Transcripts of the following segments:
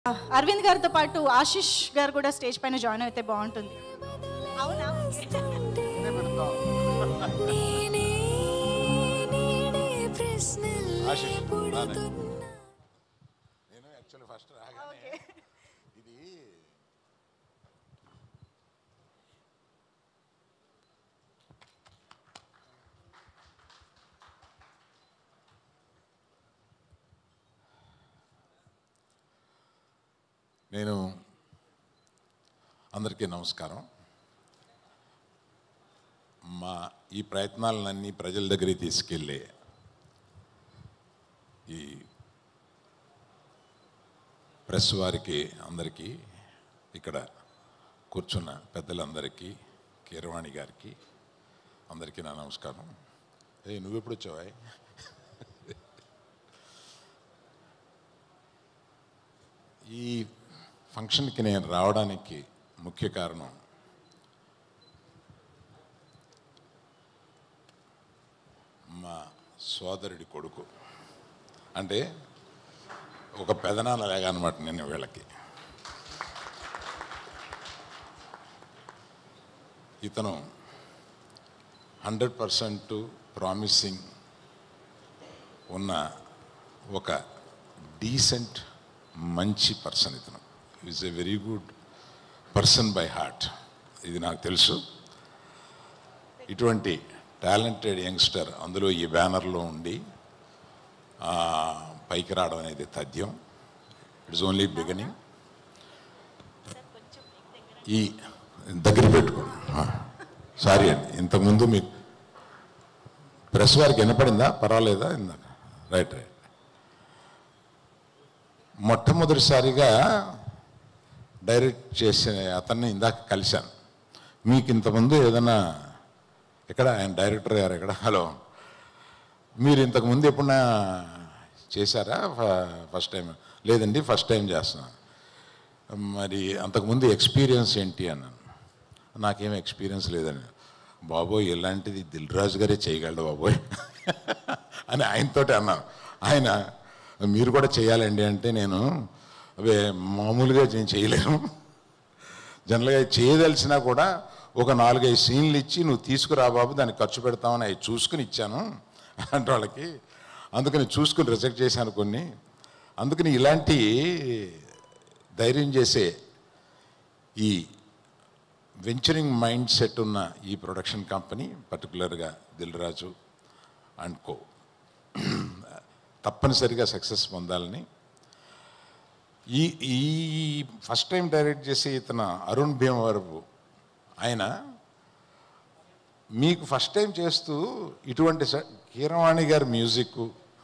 అరవింద్ గారితో పాటు ఆశిష్ గారు కూడా స్టేజ్ పైన జాయిన్ అయితే బాగుంటుంది అవునా నేనే నేనే ప్రశ్నలు ఆశిష్, రానే. పుడుతున్నా నేను యాక్చువల్లీ ఫస్ట్ రాగానే ఇది నేను అందరికీ నమస్కారం మా ఈ ప్రయత్నాలన్నీ ప్రజల దగ్గరికి తీసుకెళ్ళే ఈ ప్రెస్ వారికి అందరికీ ఇక్కడ కూర్చున్న పెద్దలందరికీ కీరవాణి గారికి అందరికీ నా నమస్కారం ఏ నువ్వు ఎప్పుడు వచ్చావా ఈ ఫంక్షన్కి నేను రావడానికి ముఖ్య కారణం మా సోదరుడి కొడుకు అంటే ఒక పెదనాన్న లేగా అనమాట నేను వీళ్ళకి ఇతను హండ్రెడ్ పర్సెంట్ ప్రామిసింగ్ ఉన్న ఒక డీసెంట్ మంచి పర్సన్ ఇతను is a very good person by heart ఇది నాకు తెలుసు ఇటువంటి టాలెంటెడ్ యంగ్స్టర్ అందులో ఈ బ్యానర్లో ఉండి ఆ, పైకి రావడం అనేది తథ్యం ఇట్స్ ఓన్లీ బిగినింగ్ ఈ దగ్గర పెట్టుకోండి సారీ అండి ఇంతకుముందు మీకు ప్రెస్ వారికి వినపడిందా పర్వాలేదా ఇందాక రైట్ రైట్ మొట్టమొదటిసారిగా డైరెక్ట్ చేసిన అతన్ని ఇందాక కలిశాను మీకు ఇంతకుముందు ఏదైనా ఎక్కడ ఆయన డైరెక్టర్ గారు ఎక్కడ హలో మీరు ఇంతకుముందు ఎప్పుడన్నా చేశారా ఫ- ఫస్ట్ టైం లేదండి ఫస్ట్ టైం చేస్తున్నాను మరి అంతకుముందు ఎక్స్పీరియన్స్ ఏంటి అన్నాను నాకేం ఎక్స్పీరియన్స్ లేదని బాబోయ్ ఇలాంటిది దిల్ రాజు గారే చేయగలడు బాబోయ్ అని ఆయనతోటి అన్నాను ఆయన మీరు కూడా చేయాలండి అంటే నేను అవే మామూలుగా నేను చేయలేను జనరల్గా చేయదలిసినా కూడా ఒక నాలుగైదు సీన్లు ఇచ్చి నువ్వు తీసుకురా బాబు దానికి ఖర్చు పెడతామని అవి చూసుకుని ఇచ్చాను అలాంటి వాళ్ళకి అందుకని చూసుకుని రిజెక్ట్ చేశాను కొన్ని అందుకని ఇలాంటి ధైర్యం చేసే ఈ వెంచరింగ్ మైండ్ సెట్ ఉన్న ఈ ప్రొడక్షన్ కంపెనీ పర్టికులర్గా దిల్ రాజు అండ్ కో తప్పనిసరిగా సక్సెస్ పొందాలని ఈ ఈ ఫస్ట్ టైం డైరెక్ట్ చేసే ఇతను అరుణ్ భీమవరపు ఆయన మీకు ఫస్ట్ టైం చేస్తూ ఇటువంటి స- కీరవాణి గారి మ్యూజిక్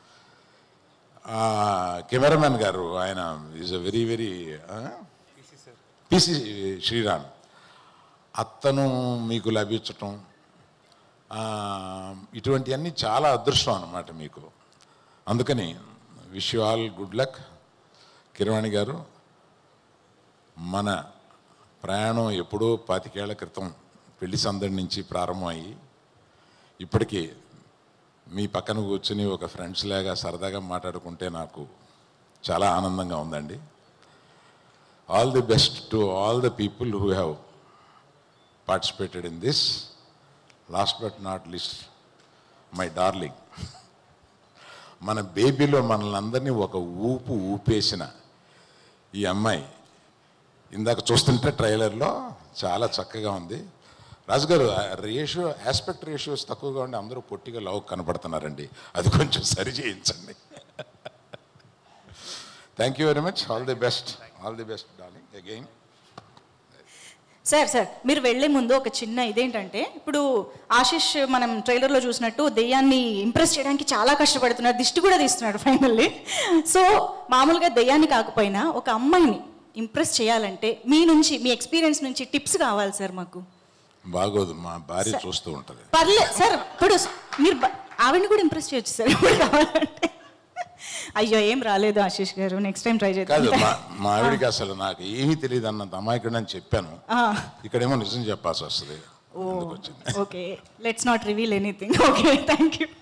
కెమెరామెన్ గారు ఆయన is a very very PC Sreeram అత్తను మీకు లభించటం ఆ, ఇటువంటివన్నీ చాలా అదృష్టం అన్నమాట మీకు అందుకని wish you all good luck Keeravani గారు మన ప్రయాణం ఎప్పుడో పాతికేళ్ల క్రితం పెళ్లి సందడి నుంచి ప్రారంభమయ్యి ఇప్పటికీ మీ పక్కన కూర్చుని ఒక ఫ్రెండ్స్ లాగా సరదాగా మాట్లాడుకుంటే నాకు చాలా ఆనందంగా ఉందండి all the best to all the people who have participated in this last but not least my darling మన బేబీలో మనల్ని అందరినీ ఒక ఊపు ఊపేసిన ఈ అమ్మాయి ఇందాక చూస్తుంటే ట్రైలర్లో చాలా చక్కగా ఉంది రాజుగారు రేషియో ఆస్పెక్ట్ రేషియోస్ తక్కువగా ఉండి అందరూ పొట్టిగా లవ్ కనపడుతున్నారండి అది కొంచెం సరి చేయించండి thank you very much all the best all the best darling again sir sir మీరు వెళ్లే ముందు ఒక చిన్న ఇదేంటంటే ఇప్పుడు ఆశిష్ మనం ట్రైలర్లో చూసినట్టు దెయ్యాన్ని ఇంప్రెస్ చేయడానికి చాలా కష్టపడుతున్నాడు దిష్టి కూడా తీస్తున్నాడు ఫైనల్లీ సో మామూలుగా దెయ్యాన్ని కాకపోయినా ఒక అమ్మాయిని ఇంప్రెస్ చేయాలంటే మీ నుంచి మీ ఎక్స్పీరియన్స్ నుంచి టిప్స్ కావాలి సార్ మాకు బాగోదు మా భార్య చూస్తూ ఉంటుంది పర్లేదు సార్ ఇప్పుడు మీరు బ- ఆవిడని కూడా ఇంప్రెస్ చేయొచ్చు సార్ ఇప్పుడు కావాలంటే అయ్యో ఏం రాలేదు ఆశిష్ గారు నెక్స్ట్ టైం ట్రై కాదు చేద్దాం మా మా ఆవిడికి అసలు నాకు ఏమీ తెలియదు అన్నంత అమాయకుడు అని చెప్పాను ఆ. ఇక్కడేమో నిజం చెప్పాల్సి వస్తుంది అందుకు వచ్చింది okay let's not reveal anything okay thank you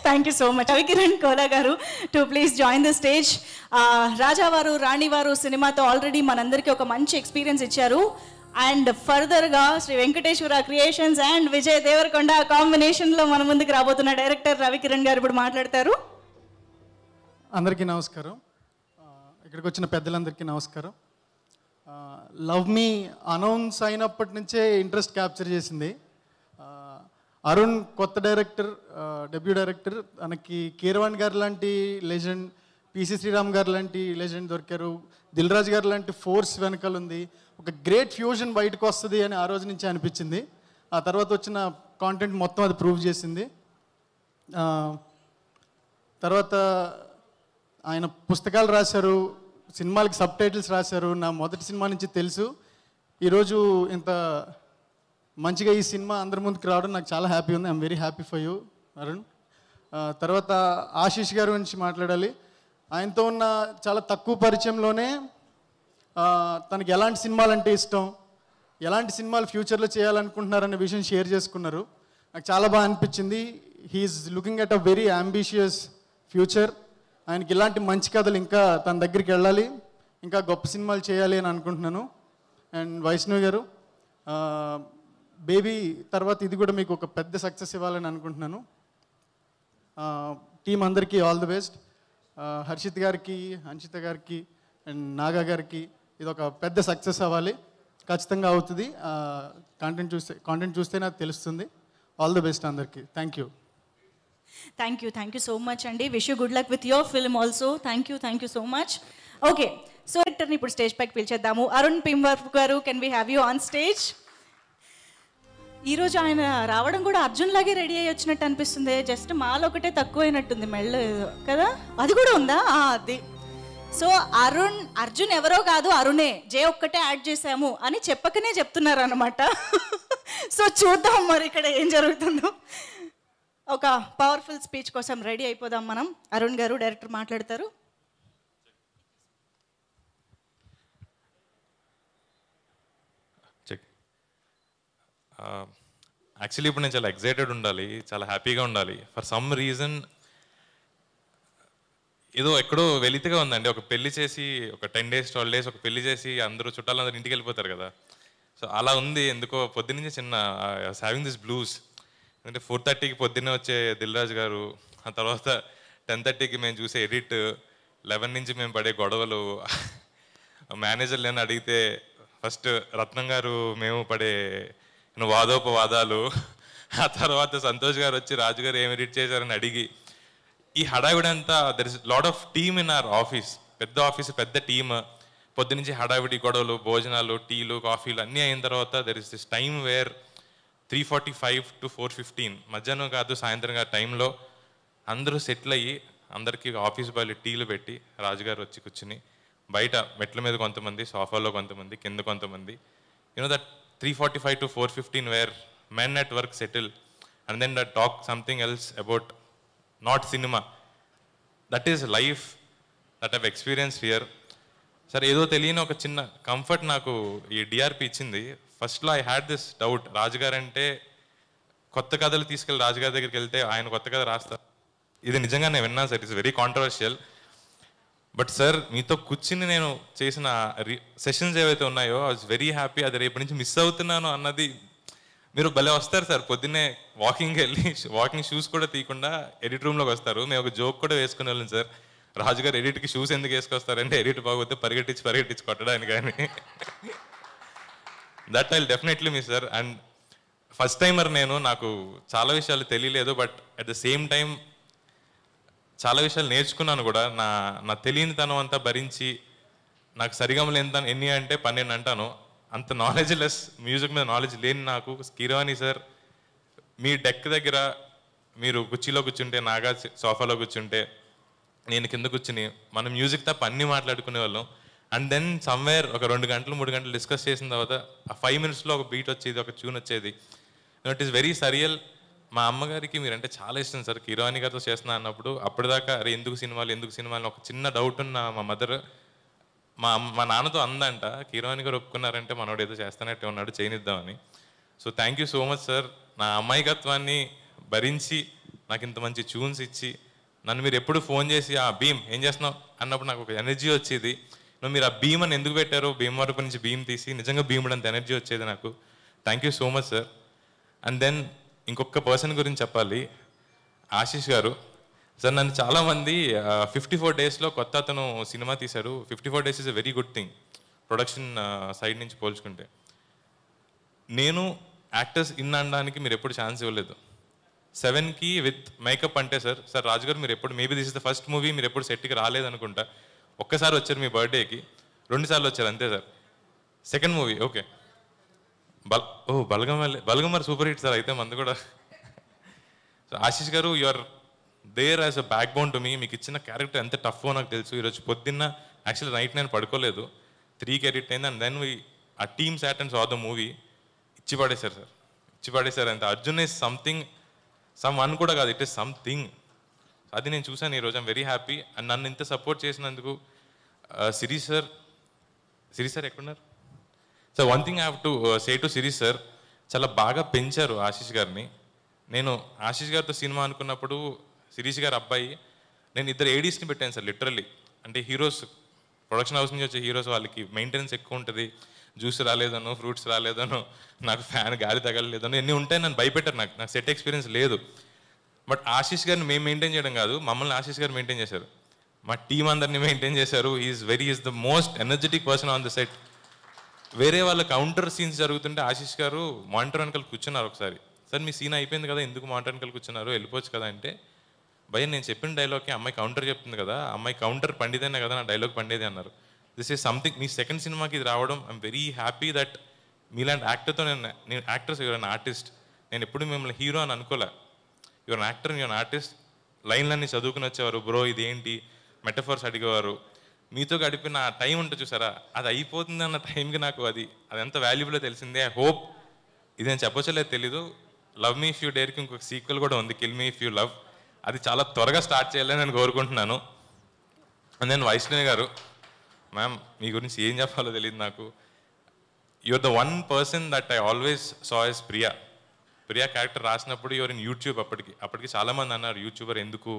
thank you so much Ravikiran Kola గారు to please join the stage రాజావారు రాణివారు సినిమాతో ఆల్రెడీ మనందరికీ ఒక మంచి ఎక్స్పీరియన్స్ ఇచ్చారు అండ్ ఫర్దర్గా శ్రీ వెంకటేశ్వర క్రియేషన్స్ అండ్ విజయ్ దేవరకొండ కాంబినేషన్లో మన ముందుకు రాబోతున్న డైరెక్టర్ రవికిరణ్ గారు ఇప్పుడు మాట్లాడతారు అందరికీ నమస్కారం ఆ, ఇక్కడికి వచ్చిన పెద్దలందరికీ నమస్కారం లవ్ మీ అనౌన్స్ అయినప్పటి నుంచే ఇంట్రెస్ట్ క్యాప్చర్ చేసింది ఆ, అరుణ్ కొత్త డైరెక్టర్ డెబ్యూ డైరెక్టర్ తనకి కీరవాణి గారు లాంటి లెజెండ్ పిసి శ్రీరామ్ గారు లాంటి లెజెండ్ దొరికారు దిల్ రాజు గారు లాంటి ఫోర్స్ వెనకాల ఉంది ఒక గ్రేట్ ఫ్యూజన్ బయటకు వస్తుంది అని ఆ రోజు నుంచి అనిపించింది ఆ తర్వాత వచ్చిన కాంటెంట్ మొత్తం అది ప్రూవ్ చేసింది ఆ, తర్వాత ఆయన పుస్తకాలు రాశారు సినిమాలకి సబ్ టైటిల్స్ రాశారు నా మొదటి సినిమా నుంచి తెలుసు ఈరోజు ఇంత మంచిగా ఈ సినిమా అందరి ముందుకు రావడం నాకు చాలా హ్యాపీ ఉంది I'm very happy for you Arun ఆ, తర్వాత ఆశీష్ గారి గురించి మాట్లాడాలి ఆయనతో ఉన్న చాలా తక్కువ పరిచయంలోనే ఆ, తనకి ఎలాంటి సినిమాలు అంటే ఇష్టం ఎలాంటి సినిమాలు ఫ్యూచర్లో చేయాలనుకుంటున్నారనే విషయం షేర్ చేసుకున్నారు నాకు చాలా బాగా అనిపించింది he's looking at a very ambitious future ఆయనకి ఇలాంటి మంచి కథలు ఇంకా తన దగ్గరికి వెళ్ళాలి ఇంకా గొప్ప సినిమాలు చేయాలి అని అనుకుంటున్నాను అండ్ వైష్ణవి గారు బేబీ తర్వాత ఇది కూడా మీకు ఒక పెద్ద సక్సెస్ ఇవ్వాలని అనుకుంటున్నాను టీం అందరికీ ఆల్ ది బెస్ట్ హర్షిత్ గారికి హన్షిత గారికి అండ్ నాగా గారికి ఇది ఒక పెద్ద సక్సెస్ అవ్వాలి ఖచ్చితంగా అవుతుంది కాంటెంట్ చూస్తే కాంటెంట్ చూస్తే నాకు తెలుస్తుంది ఆల్ ది బెస్ట్ అందరికీ thank you thank you thank you so much అండి wish you good luck with your film also thank you thank you so much okay so డైరెక్టర్ని ఇప్పుడు స్టేజ్ పైకి పిలిచేద్దాము అరుణ్ పింవర్ గారు can we have you on stage ఈరోజు ఆయన రావడం కూడా అర్జున్ లాగే రెడీ అయ్యి వచ్చినట్టు అనిపిస్తుంది జస్ట్ మాలో ఒకటే తక్కువైనట్టుంది మెళ్ళ ఏదో కదా అది కూడా ఉందా ఆ, అది సో అరుణ్ అర్జున్ ఎవరో కాదు అరుణే జే ఒక్కటే యాడ్ చేశాము అని చెప్పకనే చెప్తున్నారు అనమాట సో చూద్దాం మరి ఇక్కడ ఏం జరుగుతుందో ఒక పవర్ఫుల్ స్పీచ్ కోసం రెడీ అయిపోదాం మనం అరుణ్ గారు డైరెక్టర్ మాట్లాడతారు చెక్ యాక్చువల్లీ ఇప్పుడు నేను చాలా ఎక్సైటెడ్ ఉండాలి చాలా హ్యాపీగా ఉండాలి ఫర్ సమ్ రీజన్ ఏదో ఎక్కడో వెలితిగా ఉందండి ఒక పెళ్లి చేసి ఒక టెన్ డేస్ ట్వెల్వ్ డేస్ ఒక పెళ్లి చేసి అందరూ చుట్టాలందరూ ఇంటికి వెళ్ళిపోతారు కదా సో అలా ఉంది ఎందుకో పొద్దున్నుంచి చిన్న హ్యావింగ్ దిస్ బ్లూస్ అంటే ఫోర్ థర్టీకి పొద్దున్నే వచ్చే దిల్రాజ్ గారు ఆ తర్వాత టెన్ థర్టీకి మేము చూసే ఎడిట్ లెవెన్ నుంచి మేము పడే గొడవలు మేనేజర్ లేని అడిగితే ఫస్ట్ రత్నం గారు మేము పడే you know, వాదోపవాదాలు ఆ తర్వాత సంతోష్ గారు వచ్చి రాజు గారు ఏం ఎడిట్ చేశారని అడిగి ఈ హడావిడి అంతా there is lot of team in our office పెద్ద ఆఫీస్ పెద్ద టీమ్ పొద్దునుంచి హడావిడి గొడవలు భోజనాలు టీలు కాఫీలు అన్నీ అయిన తర్వాత there is this time where three forty five to four fifteen మధ్యాహ్నం కాదు సాయంత్రం కాదు టైంలో అందరూ సెటిల్ అయ్యి అందరికీ ఆఫీస్ బాయ్లు టీలు పెట్టి రాజుగారు వచ్చి కూర్చుని బయట మెట్ల మీద కొంతమంది సోఫాలో కొంతమంది కింద కొంతమంది you know that three forty five to four fifteen where men at work settle and then that talk something else about not cinema that is life that have experience here సరే ఏదో తెలియని ఒక చిన్న కంఫర్ట్ నాకు ఈ డిఆర్పి ఇచ్చింది ఫస్ట్లో I had this doubt రాజుగారు అంటే కొత్త కథలు తీసుకెళ్ళి రాజుగారి దగ్గరికి వెళ్తే ఆయన కొత్త కథ రాస్తారు ఇది నిజంగా నేను విన్నాను sir it's very controversial but sir మీతో కూర్చుని నేను చేసిన సెషన్స్ ఏవైతే ఉన్నాయో ఐ వాజ్ వెరీ హ్యాపీ అది రేపటి నుంచి మిస్ అవుతున్నాను అన్నది మీరు భలే వస్తారు సార్ పొద్దున్నే వాకింగ్ వెళ్ళి వాకింగ్ షూస్ కూడా తీయకుండా ఎడిట్ రూమ్లోకి వస్తారు మేము ఒక జోక్ కూడా వేసుకుని వెళ్ళాం సార్ రాజుగారు ఎడిట్కి షూస్ ఎందుకు వేసుకొస్తారంటే ఎడిట్ బాగోతే పరిగెట్టించి పరిగెట్టించి కొట్టడానికి కానీ that I definitely me sir and first timer నేను నాకు చాలా విషయాలు తెలియలేదు but at the same time చాలా విషయాలు నేర్చుకున్నాను కూడా నా నా తెలియనితనం అంతా భరించి నాకు సరిగమలు ఎంత ఎన్ని అంటే పన్నెండు అంటాను అంత నాలెడ్జ్ లెస్ మ్యూజిక్ మీద నాలెడ్జ్ లేని నాకు కీరవాణి సార్ మీ డెక్ దగ్గర మీరు కుర్చీలో కూర్చుంటే నాగా సోఫాలో కూర్చుంటే నేను కింద కూర్చుని మనం మ్యూజిక్ తప్ప అన్ని మాట్లాడుకునే వాళ్ళం అండ్ దెన్ సమ్వేర్ ఒక రెండు గంటలు మూడు గంటలు డిస్కస్ చేసిన తర్వాత ఆ ఫైవ్ మినిట్స్లో ఒక బీట్ వచ్చేది ఒక ట్యూన్ వచ్చేది ఇట్ ఈస్ వెరీ సరియల్ మా అమ్మగారికి మీరంటే చాలా ఇష్టం సార్ కిరాణి గారితో చేస్తున్నా అన్నప్పుడు అప్పటిదాకా అరే ఎందుకు సినిమాలు ఎందుకు సినిమాలు అని ఒక చిన్న డౌట్ ఉన్న మా మదర్ మా అమ్మ- మా నాన్నతో అందంట కిరాణి గారు ఒప్పుకున్నారంటే మనోడు ఏదో చేస్తానట్టే ఉన్నాడు చేయనిద్దామని so thank you so much sir నా అమాయకత్వాన్ని భరించి నాకు ఇంత మంచి ట్యూన్స్ ఇచ్చి నన్ను మీరు ఎప్పుడు ఫోన్ చేసి ఆ భీమ్ ఏం చేస్తున్నావు అన్నప్పుడు నాకు ఒక ఎనర్జీ వచ్చేది నువ్వు మీరు ఆ భీమ్ అని ఎందుకు పెట్టారు భీమ్ వరకు నుంచి భీమ్ తీసి నిజంగా భీముడు అంత ఎనర్జీ వచ్చేది నాకు thank you so much sir and then ఇంకొక పర్సన్ గురించి చెప్పాలి ఆశీష్ గారు సార్ నన్ను చాలామంది ఫిఫ్టీ ఫోర్ డేస్లో కొత్త అతను సినిమా తీశారు fifty four days is a very good thing production side నుంచి పోల్చుకుంటే నేను యాక్టర్స్ ఇన్ అనడానికి మీరు ఎప్పుడు ఛాన్స్ ఇవ్వలేదు సెవెన్కి విత్ మేకప్ అంటే సార్ సార్ రాజు గారు మీరు ఎప్పుడు maybe this is the first movie మీరు ఎప్పుడు సెట్కి రాలేదనుకుంటా ఒక్కసారి వచ్చారు మీ బర్త్డేకి రెండు సార్లు వచ్చారు అంతే సార్ సెకండ్ మూవీ ఓకే బల్ ఓ బలగమల్లి బలగమర్ సూపర్ హిట్ సార్ అయితే మంది కూడా సో ఆశీష్ గారు you are there as a backbone to me మీకు ఇచ్చిన క్యారెక్టర్ ఎంత టఫ్ నాకు తెలుసు ఈరోజు పొద్దున్న యాక్చువల్లీ నైట్ నేను పడుకోలేదు త్రీకి ఎడిట్ అయింది and then we ah team sat and saw the movie ఇచ్చి పడేశారు సార్ ఇచ్చి పడేశారు అంత Arjun is something someone కూడా కాదు ఇట్ ఇస్ సంథింగ్ అది నేను చూశాను ఈరోజు ఐమ్ వెరీ హ్యాపీ అండ్ నన్ను ఇంత సపోర్ట్ చేసినందుకు సిరి సార్ సిరి సార్ ఎక్కడున్నారు so one thing I have to say to Siri's sir చాలా బాగా పెంచారు ఆశీష్ గారిని నేను ఆశీష్ గారితో సినిమా అనుకున్నప్పుడు శిరీష్ గారు అబ్బాయి నేను ఇద్దరు ఏడీస్ని పెట్టాను సార్ లిటరల్లీ అంటే హీరోస్ ప్రొడక్షన్ హౌస్ నుంచి వచ్చే హీరోస్ వాళ్ళకి మెయింటెనెన్స్ ఎక్కువ ఉంటుంది జ్యూస్ రాలేదనో ఫ్రూట్స్ రాలేదనో నాకు ఫ్యాన్ గాలి తగలలేదనో ఎన్ని ఉంటాయి నన్ను భయపెట్టారు నాకు నాకు సెట్ ఎక్స్పీరియన్స్ లేదు బట్ ఆశీష్ గారిని మేము మెయింటైన్ చేయడం కాదు మమ్మల్ని ఆశీష్ గారు మెయింటైన్ చేశారు మా టీం అందరినీ మెయింటైన్ చేశారు is very is the most energetic person on the set వేరే వాళ్ళ కౌంటర్ సీన్స్ జరుగుతుంటే ఆశీష్ గారు మానిటర్ వెనకాల కూర్చున్నారు ఒకసారి సార్ మీ సీన్ అయిపోయింది కదా ఎందుకు మానిటర్ వెనకాల కూర్చున్నారు వెళ్ళిపోవచ్చు కదా అంటే భయ నేను చెప్పిన డైలాగ్కి అమ్మాయి కౌంటర్ చెప్తుంది కదా అమ్మాయి కౌంటర్ పండితేనే కదా నా డైలాగ్ పండేది అన్నారు దిస్ ఈస్ సంథింగ్ మీ సెకండ్ సినిమాకి ఇది రావడం ఐఎమ్ వెరీ హ్యాపీ దట్ మీలాంటి యాక్టర్తో నేను నేను యాక్టర్స్ యువర్ అన్ ఆర్టిస్ట్ నేను ఎప్పుడు మిమ్మల్ని హీరో అని అనుకోలే యువర్ యాక్టర్ యువర్ ఆర్టిస్ట్ లైన్లన్నీ చదువుకుని వచ్చేవారు బ్రో ఇదేంటి మెటఫర్స్ అడిగేవారు మీతో గడిపిన ఆ టైం ఉంటుంది చూసారా అది అయిపోతుంది అన్న టైంకి నాకు అది అది ఎంత వాల్యుబుల్ తెలిసిందే ఐ హోప్ ఇది నేను చెప్పొచ్చలేదు తెలీదు లవ్ మీ ఇఫ్ యూ డేర్కి ఇంకొక సీక్వెల్ కూడా ఉంది kill me if you love అది చాలా త్వరగా స్టార్ట్ చేయాలని నేను కోరుకుంటున్నాను అండ్ దెన్ వైష్ణవి గారు మ్యామ్ మీ గురించి ఏం చెప్పాలో తెలియదు నాకు your the one person that I always saw as Priya Priya character రాసినప్పుడు యువర్ ఇన్ యూట్యూబ్ అప్పటికి అప్పటికి చాలామంది అన్నారు యూట్యూబర్ ఎందుకు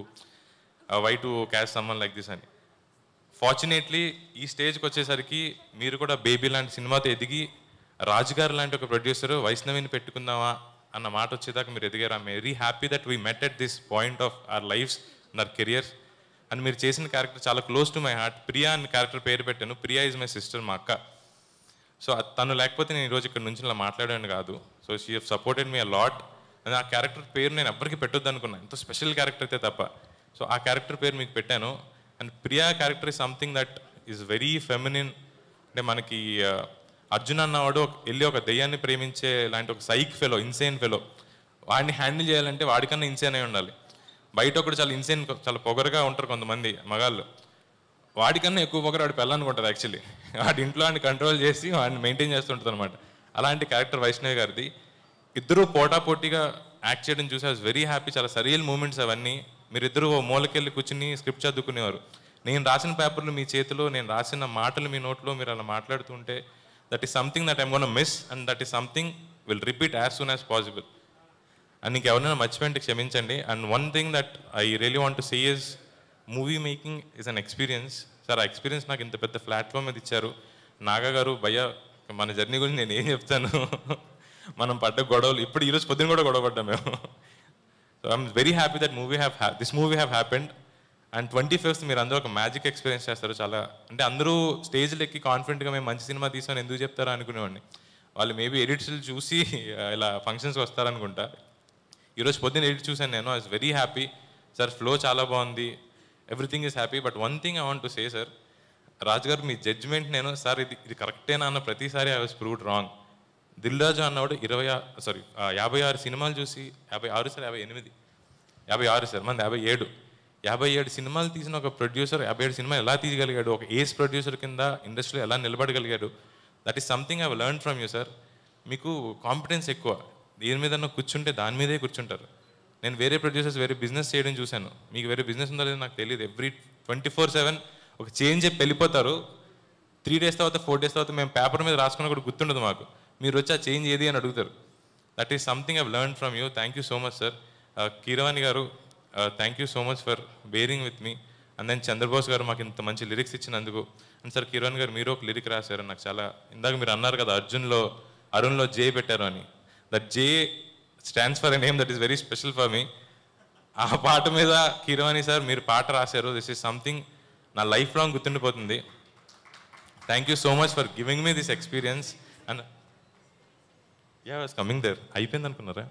why to cast someone like this అని ఫార్చునేట్లీ ఈ స్టేజ్కి వచ్చేసరికి మీరు కూడా బేబీ లాంటి సినిమాతో ఎదిగి రాజుగారు లాంటి ఒక ప్రొడ్యూసర్ వైష్ణవిని పెట్టుకుందామా అన్న మాట వచ్చేదాకా మీరు ఎదిగారు I'm very happy that we met at this point of our lives and our careers and మీరు చేసిన క్యారెక్టర్ చాలా close to my heart Priya అని క్యారెక్టర్ పేరు పెట్టాను ప్రియా ఇస్ మై సిస్టర్ మా అక్క సో తను లేకపోతే నేను ఈరోజు ఇక్కడ నుంచి ఇలా మాట్లాడాను కాదు so she have supported me a lot and ఆ క్యారెక్టర్ పేరు నేను ఎవ్వరికి పెట్టొద్దు అనుకున్నాను ఎంతో స్పెషల్ క్యారెక్టర్ అయితే తప్ప సో ఆ క్యారెక్టర్ పేరు మీకు పెట్టాను and Priya character is something that is very feminine అంటే మనకి ఆ, అర్జున్ అన్నవాడు ఒక- వెళ్ళి ఒక దెయ్యాన్ని ప్రేమించే లాంటి ఒక సైక్ ఫెలో ఇన్సేన్ ఫెలో వాడిని హ్యాండిల్ చేయాలంటే వాడికన్నా ఇన్సేన్ అయి ఉండాలి బయట ఒకటి చాలా ఇన్సేన్ చాలా పొగరుగా ఉంటారు కొంతమంది మగాళ్ళు వాడికన్నా ఎక్కువ పొగరు వాడి పెళ్ళనుకుంటారు యాక్చువల్లీ వాడి ఇంట్లో వాడిని కంట్రోల్ చేసి వాడిని మెయింటైన్ చేస్తుంటుంది అనమాట అలాంటి క్యారెక్టర్ వైష్ణవి గారిది ఇద్దరు పోటా పోటీగా యాక్ట్ చేయడం చూసి ఐ వాస్ వెరీ హ్యాపీ చాలా సరియల్ మూమెంట్స్ అవన్నీ మీరిద్దరు ఓ మూలకెళ్ళి కూర్చుని స్క్రిప్ట్ చదువుకునేవారు నేను రాసిన పేపర్లు మీ చేతిలో నేను రాసిన మాటలు మీ నోట్లో మీరు అలా మాట్లాడుతుంటే that is something that I'm gonna miss and that is something will repeat as soon as possible and నీకు ఎవరైనా మర్చిపోయింటే క్షమించండి and one thing that I really want to say is movie making is an experience sir ఆ experience నాకు ఇంత పెద్ద platform మీద ఇచ్చారు నాగా గారు భయ్య మన జర్నీ గురించి నేను ఏం చెప్తాను మనం పడ్డ గొడవలు ఇప్పుడు ఈరోజు పొద్దున కూడా గొడవ పడ్డాం మేము so I'm very happy that movie have this movie have happened and twenty fifth మీరు అందరూ ఒక మ్యాజిక్ ఎక్స్పీరియన్స్ చేస్తారు చాలా అంటే అందరూ స్టేజ్లో ఎక్కి కాన్ఫిడెంట్గా మేము మంచి సినిమా తీసామని ఎందుకు చెప్తారా అనుకునేవాడిని వాళ్ళు మేబీ ఎడిట్స్ చూసి ఇలా ఫంక్షన్స్కి వస్తారనుకుంటా ఈరోజు పొద్దున్న ఎడిట్ చూశాను నేను I was very happy sir flow చాలా బాగుంది everything is happy but one thing I want to say sir Raju garu మీ జడ్జ్మెంట్ నేను సార్ ఇది ఇది కరెక్టేనా అన్న ప్రతిసారి I was proved wrong Dil Raju అన్నవాడు ఇరవై సారీ యాభై ఆరు సినిమాలు చూసి యాభై ఆరు సార్ యాభై ఎనిమిది యాభై ఆరు సార్ మంది యాభై ఏడు యాభై ఏడు సినిమాలు తీసిన ఒక ప్రొడ్యూసర్ యాభై ఏడు సినిమా ఎలా తీయగలిగాడు ఒక ఏస్ ప్రొడ్యూసర్ కింద ఇండస్ట్రీలో ఎలా నిలబడగలిగాడు that is something I learn from you sir మీకు కాన్ఫిడెన్స్ ఎక్కువ దేని మీద కూర్చుంటే దాని మీదే కూర్చుంటారు నేను వేరే ప్రొడ్యూసర్స్ వేరే బిజినెస్ చేయడం చూశాను మీకు వేరే బిజినెస్ ఉందో లేదో నాకు తెలియదు ఎవ్రీ ట్వంటీ ఫోర్ సెవెన్ ఒక చేంజ్ చెప్పి వెళ్ళిపోతారు త్రీ డేస్ తర్వాత ఫోర్ డేస్ తర్వాత మేము పేపర్ మీద రాసుకున్న కూడా గుర్తుండదు మాకు మీరు వచ్చి ఆ చేంజ్ ఏది అని అడుగుతారు that is something I've learn from you thank you so much sir Keeravani garu thank you so much for bearing with me and then Chandrabose garu మాకు ఇంత మంచి లిరిక్స్ ఇచ్చినందుకు అండ్ సార్ కిరణ్ గారు మీరు ఒక లిరిక్ రాశారు నాకు చాలా ఇందాక మీరు అన్నారు కదా అర్జున్లో అరుణ్లో జే పెట్టారు అని that J stands for a name that is very special for me ఆ పాట మీద కీరవాణి సార్ మీరు పాట రాశారు దిస్ ఈస్ సంథింగ్ నా లైఫ్ లాంగ్ గుర్తుండిపోతుంది thank you so much for giving me this experience and ya was coming there అయిపోయింది అనుకున్నారా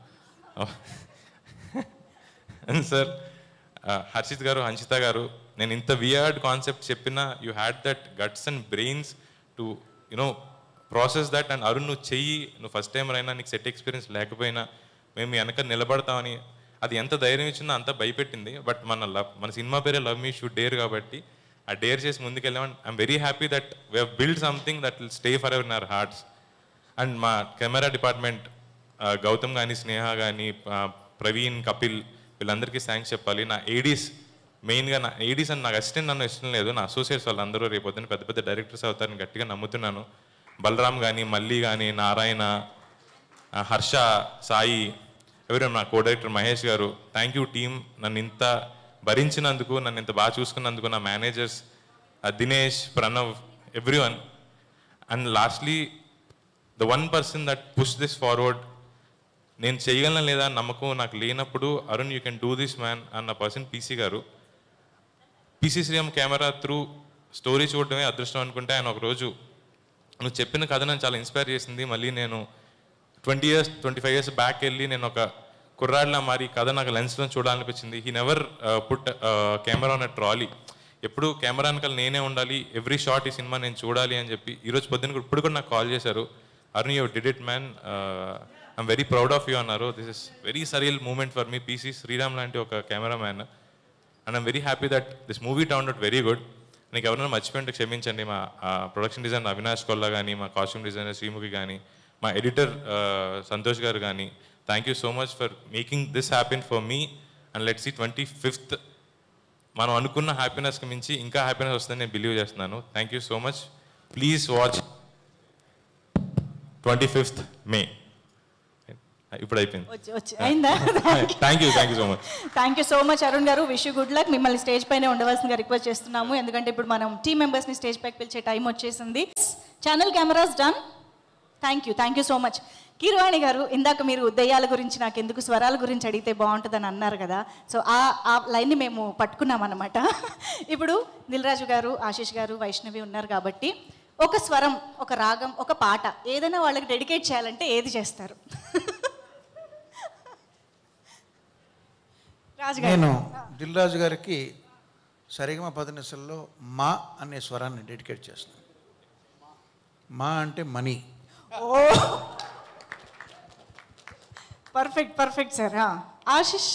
అండ్ సార్ హర్షిత్ గారు హంచిత గారు నేను ఇంత వియర్డ్ కాన్సెప్ట్ చెప్పినా you had that guts and brains to you know process that and Arun నువ్వు చెయ్యి నువ్వు ఫస్ట్ టైం అయినా నీకు సెట్ ఎక్స్పీరియన్స్ లేకపోయినా మేము మీ వెనక నిలబడతామని అది ఎంత ధైర్యం ఇచ్చిందో అంత భయపెట్టింది బట్ మన లవ్ మన సినిమా పేరే లవ్ మీ షుడ్ డేర్ కాబట్టి ఆ డేర్ చేసి ముందుకెళ్ళామని I'm very happy that we have build something that will stay for ever in our hearts and మా కెమెరా డిపార్ట్మెంట్ ఆ, గౌతమ్ కానీ స్నేహ కానీ ప్రవీణ్ కపిల్ వీళ్ళందరికీ థ్యాంక్స్ చెప్పాలి నా ఏడీస్ మెయిన్గా నా ఏడీస్ అని నాకు అసిస్టెంట్ నన్ను ఇష్టం లేదు నా అసోసియేట్స్ వాళ్ళందరూ రేపొద్దున పెద్ద పెద్ద డైరెక్టర్స్ అవుతారని గట్టిగా నమ్ముతున్నాను బలరామ్ కానీ మల్లి కానీ నారాయణ ఆ, హర్ష సాయి ఎవరైనా నా కో డైరెక్టర్ మహేష్ గారు థ్యాంక్ యూ టీమ్ నన్ను ఇంత భరించినందుకు నన్ను ఇంత బాగా చూసుకున్నందుకు నా managers Dinesh Pranav every one and lastly the one person that push this forward నేను చేయగలను లేదా అని నమ్మకం నాకు లేనప్పుడు Arun you can do this man అన్న person PC garu PC Sreeram camera through story చూడడమే అదృష్టం అనుకుంటే ఆయన ఒకరోజు నువ్వు చెప్పిన కథ నన్ను చాలా ఇన్స్పైర్ చేసింది మళ్ళీ నేను twenty years twenty five years back వెళ్ళి నేను ఒక కుర్రాడిలా మారి కథ నాకు లెన్స్లో చూడాలనిపించింది he never put camera on trolley ఎప్పుడు కెమెరా వెనకాల నేనే ఉండాలి ఎవ్రీ షాట్ ఈ సినిమా నేను చూడాలి అని చెప్పి ఈరోజు పొద్దున్న కూడా- ఇప్పుడు కూడా నాకు కాల్ చేశారు Arun you did it man I'm very proud of you అన్నారు this is very surreal moment for me PC Sreeram లాంటి ఒక camera man and I'm very happy that this movie turned out very good నీకు ఎవరైనా మర్చిపోయింటే క్షమించండి మా production design Avinash Kolla కానీ మా కాస్ట్యూమ్ డిజైనర్ శ్రీముఖి కానీ మా ఎడిటర్ సంతోష్ గారు కానీ thank you so much for making this happen for me and let's ఈ ట్వంటీ ఫిఫ్త్ మనం అనుకున్న హ్యాపీనెస్కి మించి ఇంకా హ్యాపీనెస్ వస్తుందని నేను బిలీవ్ చేస్తున్నాను thank you so much please watch twenty fifth May ఇప్పుడు అయిపోయింది వచ్చి వచ్చి అయిందా thank you thank you so much thank you so much Arun garu wish you good luck మిమ్మల్ని స్టేజ్ పైన ఉండవలసిందిగా రిక్వెస్ట్ చేస్తున్నాము ఎందుకంటే ఇప్పుడు మనం టీం మెంబర్స్ని స్టేజ్ పైకి పిలిచే టైం వచ్చేసింది channel cameras done thank you thank you so much Keeravani garu ఇందాక మీరు దెయ్యాల గురించి నాకు ఎందుకు స్వరాల గురించి అడిగితే బాగుంటుందని అన్నారు కదా సో ఆ ఆ లైన్ని మేము పట్టుకున్నాం అనమాట ఇప్పుడు దిల్రాజు గారు ఆశీష్ గారు వైష్ణవి ఉన్నారు కాబట్టి ఒక స్వరం ఒక రాగం ఒక పాట ఏదైనా వాళ్ళకి డెడికేట్ చేయాలంటే ఏది చేస్తారు రాజు గారు నేను దిల్ రాజు గారికి సరిగమ పదనిసల్లో మా అనే స్వరాన్ని డెడికేట్ చేస్తాను మా అంటే మనీ ఓ పర్ఫెక్ట్ పర్ఫెక్ట్ సార్ ఆశిష్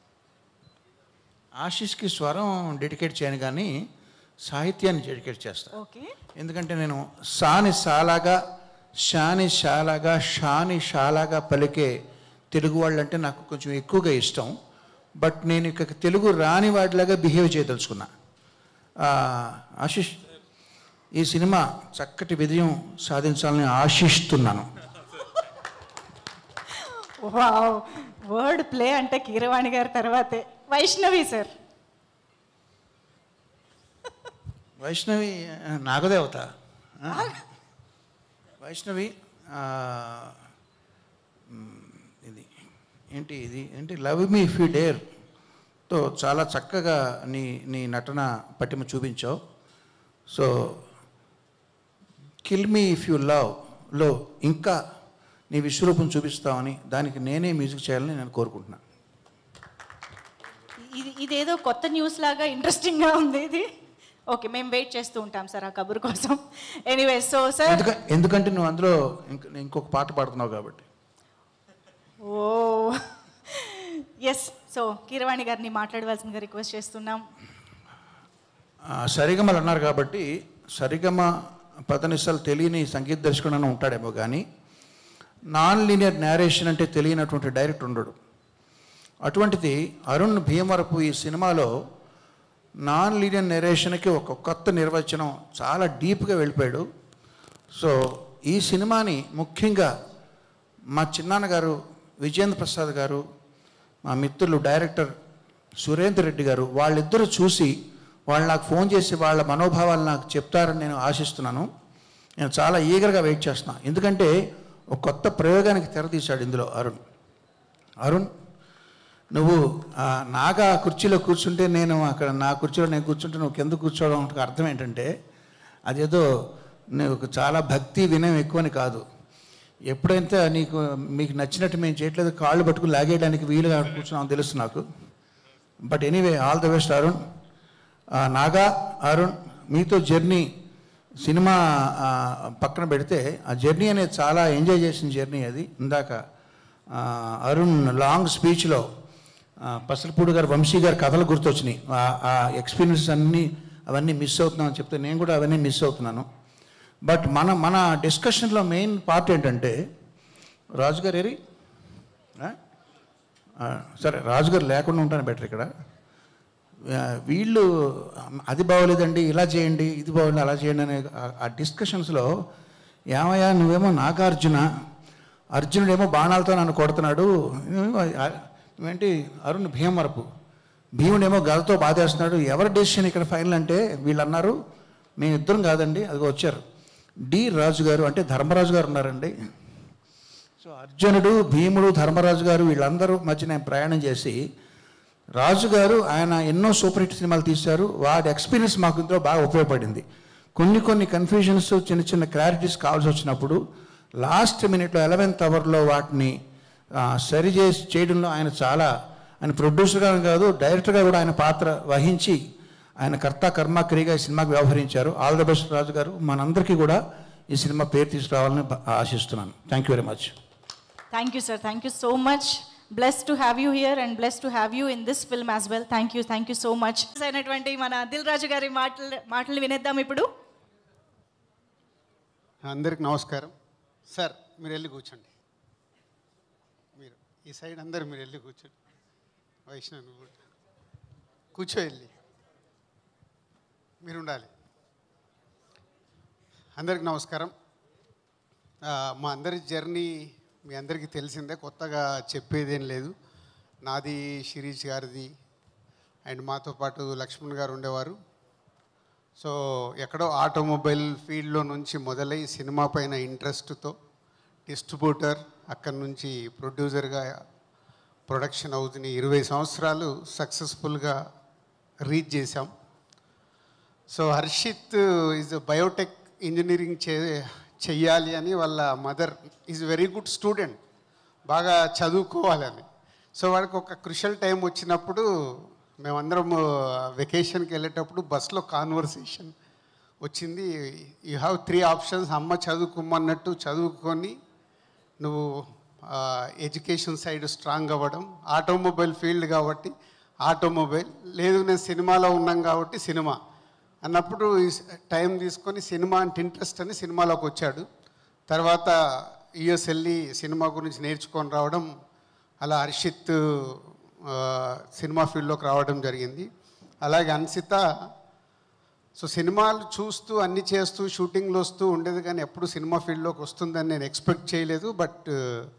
ఆశీష్కి స్వరం డెడికేట్ చేయను కానీ సాహిత్యాన్ని డెడికేట్ చేస్తాను ఓకే ఎందుకంటే నేను సాని సాలాగా షాని షాలాగా షాని షాలాగా పలికే తెలుగు వాళ్ళంటే నాకు కొంచెం ఎక్కువగా ఇష్టం బట్ నేను ఇక తెలుగు రాని వాడిలాగా బిహేవ్ చేయదలుచుకున్నా ఆ, ఆశిష్ ఈ సినిమా చక్కటి విజయం సాధించాలని ఆశిస్తున్నాను వావ్ వర్డ్ ప్లే అంటే కీరవాణి గారి తర్వాతే వైష్ణవి సార్ వైష్ణవి ఆ, నాగదేవత ఆ? వైష్ణవి ఆ, మ్, ఇది ఏంటి ఇది ఏంటి love me if you dare తో చాలా చక్కగా నీ నీ నటన పటిమ చూపించావు so kill me if you love లో ఇంకా నీ విశ్వరూపం చూపిస్తావని దానికి నేనే మ్యూజిక్ చేయాలని నేను కోరుకుంటున్నాను ఇది ఇదేదో కొత్త న్యూస్ లాగా ఇంట్రెస్టింగ్గా ఉంది ఇది ఓకే మేము వెయిట్ చేస్తూ ఉంటాం సార్ ఆ కబుర్ కోసం ఎనీవే సో సార్ ఎందుక ఎందుకంటే నువ్వు అందులో ఇంక ఇంకొక పాట పాడుతున్నావు కాబట్టి ఓ ఎస్ సో కీరవాణి గారిని మాట్లాడవలసిందిగా రిక్వెస్ట్ చేస్తున్నాం ఆ, సరిగమలు అన్నారు కాబట్టి సరిగమ పదనిసలు తెలియని సంగీత దర్శకుడు ఉంటాడేమో కానీ నాన్ లీనియర్ నేరేషన్ అంటే తెలియనటువంటి డైరెక్టర్ ఉండడు అటువంటిది అరుణ్ భీమవరపు ఈ సినిమాలో నాన్ లీనియర్ నెరేషన్కి ఒక కొత్త నిర్వచనం చాలా డీప్గా వెళ్ళిపోయాడు సో ఈ సినిమాని ముఖ్యంగా మా చిన్నాన్న గారు విజేంద్ర ప్రసాద్ గారు మా మిత్రులు డైరెక్టర్ సురేందర్ రెడ్డి గారు వాళ్ళిద్దరూ చూసి వాళ్ళు నాకు ఫోన్ చేసి వాళ్ళ మనోభావాలు నాకు చెప్తారని నేను ఆశిస్తున్నాను నేను చాలా ఈగర్గా వెయిట్ చేస్తున్నాను ఎందుకంటే ఒక కొత్త ప్రయోగానికి తెరతీశాడు ఇందులో అరుణ్ అరుణ్ నువ్వు ఆ, నాగా కుర్చీలో కూర్చుంటే నేను అక్కడ నా కుర్చీలో నేను కూర్చుంటే నువ్వు కింద కూర్చోవడం అంటే అర్థం ఏంటంటే అదేదో నీకు చాలా భక్తి వినయం ఎక్కువని కాదు ఎప్పుడైతే నీకు మీకు నచ్చినట్టు మేము చేయట్లేదు కాళ్ళు పట్టుకుని లాగేయడానికి వీలుగా కూర్చున్నాం తెలుసు నాకు but anyway all the best Arun ఆ, నాగా అరుణ్ మీతో జర్నీ సినిమా ఆ, పక్కన పెడితే ఆ జర్నీ అనేది చాలా ఎంజాయ్ చేసిన జర్నీ అది ఇందాక ఆ, అరుణ్ లాంగ్ స్పీచ్లో పసలపూడి గారు వంశీ గారి కథలు గుర్తొచ్చినాయి ఆ- ఆ ఎక్స్పీరియన్స్ అన్నీ అవన్నీ మిస్ అవుతున్నామని చెప్తే నేను కూడా అవన్నీ మిస్ అవుతున్నాను బట్ మన మన డిస్కషన్లో మెయిన్ పార్ట్ ఏంటంటే రాజుగారు ఏరి ఆ? ఆ, సరే రాజుగారు లేకుండా ఉంటాను బెటర్ ఇక్కడ ఆ, వీళ్ళు అది బాగోలేదండి ఇలా చేయండి ఇది బాగోలేదు అలా చేయండి అనే ఆ- ఆ డిస్కషన్స్లో ఏమయ్యా నువ్వేమో నాగార్జున అర్జునుడేమో బాణాలతో నన్ను కొడుతున్నాడు నువ్వేమో ఆ- నువ్వేంటి అరుణ్ భీమవరపు భీముడేమో గదతో బాధేస్తున్నాడు ఎవరి డెసిషన్ ఇక్కడ ఫైనల్ అంటే వీళ్ళు అన్నారు మేము ఇద్దరం కాదండి అది వచ్చారు డి రాజు గారు అంటే ధర్మరాజు గారు ఉన్నారండి సో అర్జునుడు భీముడు ధర్మరాజు గారు వీళ్ళందరూ మధ్య నేను ప్రయాణం చేసి రాజు గారు ఆయన ఎన్నో సూపర్ హిట్ సినిమాలు తీశారు వాడి ఎక్స్పీరియన్స్ మాకు ఇందులో బాగా ఉపయోగపడింది కొన్ని కొన్ని కన్ఫ్యూజన్స్ చిన్న చిన్న క్లారిటీస్ కావాల్సి వచ్చినప్పుడు లాస్ట్ మినిట్లో ఎలవెన్త్ అవర్లో వాటిని ఆ, సరి చేసి చేయడంలో ఆయన చాలా ఆయన ప్రొడ్యూసర్గా కాదు డైరెక్టర్గా కూడా ఆయన పాత్ర వహించి ఆయన కర్త కర్మ క్రియగా ఈ సినిమాకి వ్యవహరించారు ఆల్ ద బెస్ట్ రాజు గారు మనందరికీ కూడా ఈ సినిమా పేరు తీసుకురావాలని బ- ఆశిస్తున్నాను thank you very much thank you sir thank you so much blessed to have you here and blessed to have you in this film as well thank you thank you so much అయినటువంటి మన దిల్ రాజు గారి మాటలు మాటలు వినేద్దాం ఇప్పుడు అందరికి నమస్కారం sir మీరు వెళ్ళి కూర్చోండి మీరు ఈ సైడ్ అందరు మీరు వెళ్ళి కూర్చోండి వైష్ణవ్ నువ్వు కూడా కూర్చో వెళ్ళి మీరు ఉండాలి అందరికి నమస్కారం ఆ, మా అందరి జర్నీ మీ అందరికీ తెలిసిందే కొత్తగా చెప్పేదేం లేదు నాది శిరీష్ గారిది అండ్ మాతో పాటు లక్ష్మణ్ గారు ఉండేవారు సో ఎక్కడో ఆటోమొబైల్ ఫీల్డ్లో నుంచి మొదలై సినిమా పైన ఇంట్రెస్ట్తో డిస్ట్రిబ్యూటర్ అక్కడి నుంచి ప్రొడ్యూసర్గా ప్రొడక్షన్ అవుతున్న ఇరవై సంవత్సరాలు సక్సెస్ఫుల్గా రీచ్ చేశాం so Harshith is biotech engineering చే చెయ్యాలి అని వాళ్ళ mother is very good student బాగా చదువుకోవాలని సో వాడికి ఒక క్రుషల్ టైం వచ్చినప్పుడు మేమందరం వెకేషన్కి వెళ్ళేటప్పుడు బస్లో కాన్వర్సేషన్ వచ్చింది యూ హ్యావ్ త్రీ ఆప్షన్స్ అమ్మ చదువుకోమన్నట్టు చదువుకొని నువ్వు ఎడ్యుకేషన్ సైడ్ స్ట్రాంగ్ అవ్వడం ఆటోమొబైల్ ఫీల్డ్ కాబట్టి ఆటోమొబైల్ లేదు నేను సినిమాలో ఉన్నాం కాబట్టి సినిమా అన్నప్పుడు ఈ స- టైం తీసుకొని సినిమా అంటే ఇంట్రెస్ట్ అని సినిమాలోకి వచ్చాడు తర్వాత యుఎస్ వెళ్ళి సినిమా గురించి నేర్చుకొని రావడం అలా హర్షిత్ ఆ, సినిమా ఫీల్డ్లోకి రావడం జరిగింది అలాగే అన్సిత సో సినిమాలు చూస్తూ అన్ని చేస్తూ షూటింగ్లు వస్తూ ఉండేది కానీ ఎప్పుడు సినిమా ఫీల్డ్లోకి వస్తుందని నేను ఎక్స్పెక్ట్ చేయలేదు బట్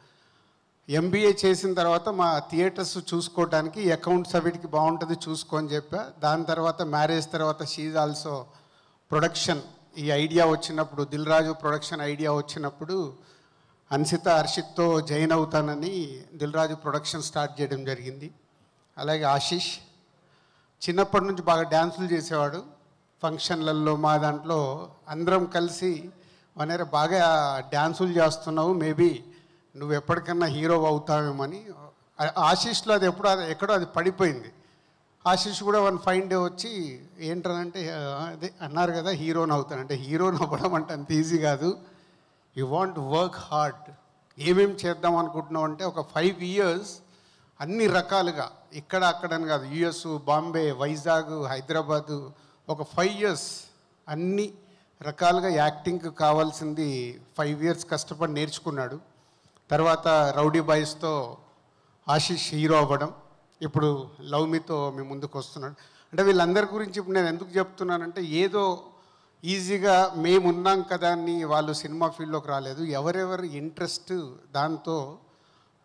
ఎంబీఏ చేసిన తర్వాత మా థియేటర్స్ చూసుకోవడానికి అకౌంట్స్ అవిటికి బాగుంటుంది చూసుకో అని చెప్పా దాని తర్వాత మ్యారేజ్ తర్వాత షీజ్ ఆల్సో ప్రొడక్షన్ ఈ ఐడియా వచ్చినప్పుడు దిల్ రాజు ప్రొడక్షన్ ఐడియా వచ్చినప్పుడు అన్సిత హర్షిత్తో జాయిన్ అవుతానని దిల్ రాజు ప్రొడక్షన్ స్టార్ట్ చేయడం జరిగింది అలాగే ఆశీష్ చిన్నప్పటి నుంచి బాగా డ్యాన్సులు చేసేవాడు ఫంక్షన్లలో మా దాంట్లో అందరం కలిసి వనేర బాగా డ్యాన్సులు చేస్తున్నావు మేబీ నువ్వు ఎప్పటికన్నా హీరో అవుతావేమని ఆ- ఆశీష్లో అది ఎప్పుడో అది ఎక్కడో అది పడిపోయింది ఆశీష్ కూడా వన్ ఫైన్ డే వచ్చి ఏంటనంటే "ఆ, అదే అన్నారు కదా హీరోని అవుతానంటే హీరోని అవ్వడం అంటే అంత ఈజీ కాదు యు వాంట్ వర్క్ హార్డ్ ఏమేం చేద్దాం అనుకుంటున్నావు అంటే ఒక ఫైవ్ ఇయర్స్ అన్ని రకాలుగా ఇక్కడ అక్కడని కాదు యుఎస్ బాంబే వైజాగ్ హైదరాబాదు ఒక ఫైవ్ ఇయర్స్ అన్ని రకాలుగా యాక్టింగ్కి కావాల్సింది ఫైవ్ ఇయర్స్ కష్టపడి నేర్చుకున్నాడు తర్వాత రౌడీ బాయ్స్తో ఆశీష్ హీరో అవ్వడం ఇప్పుడు లవ్ మీతో మీ ముందుకు వస్తున్నాడు అంటే వీళ్ళందరి గురించి ఇప్పుడు నేను ఎందుకు చెప్తున్నానంటే ఏదో ఈజీగా మేము ఉన్నాం కదా అని వాళ్ళు సినిమా ఫీల్డ్లోకి రాలేదు ఎవరెవరు ఇంట్రెస్ట్ దాంతో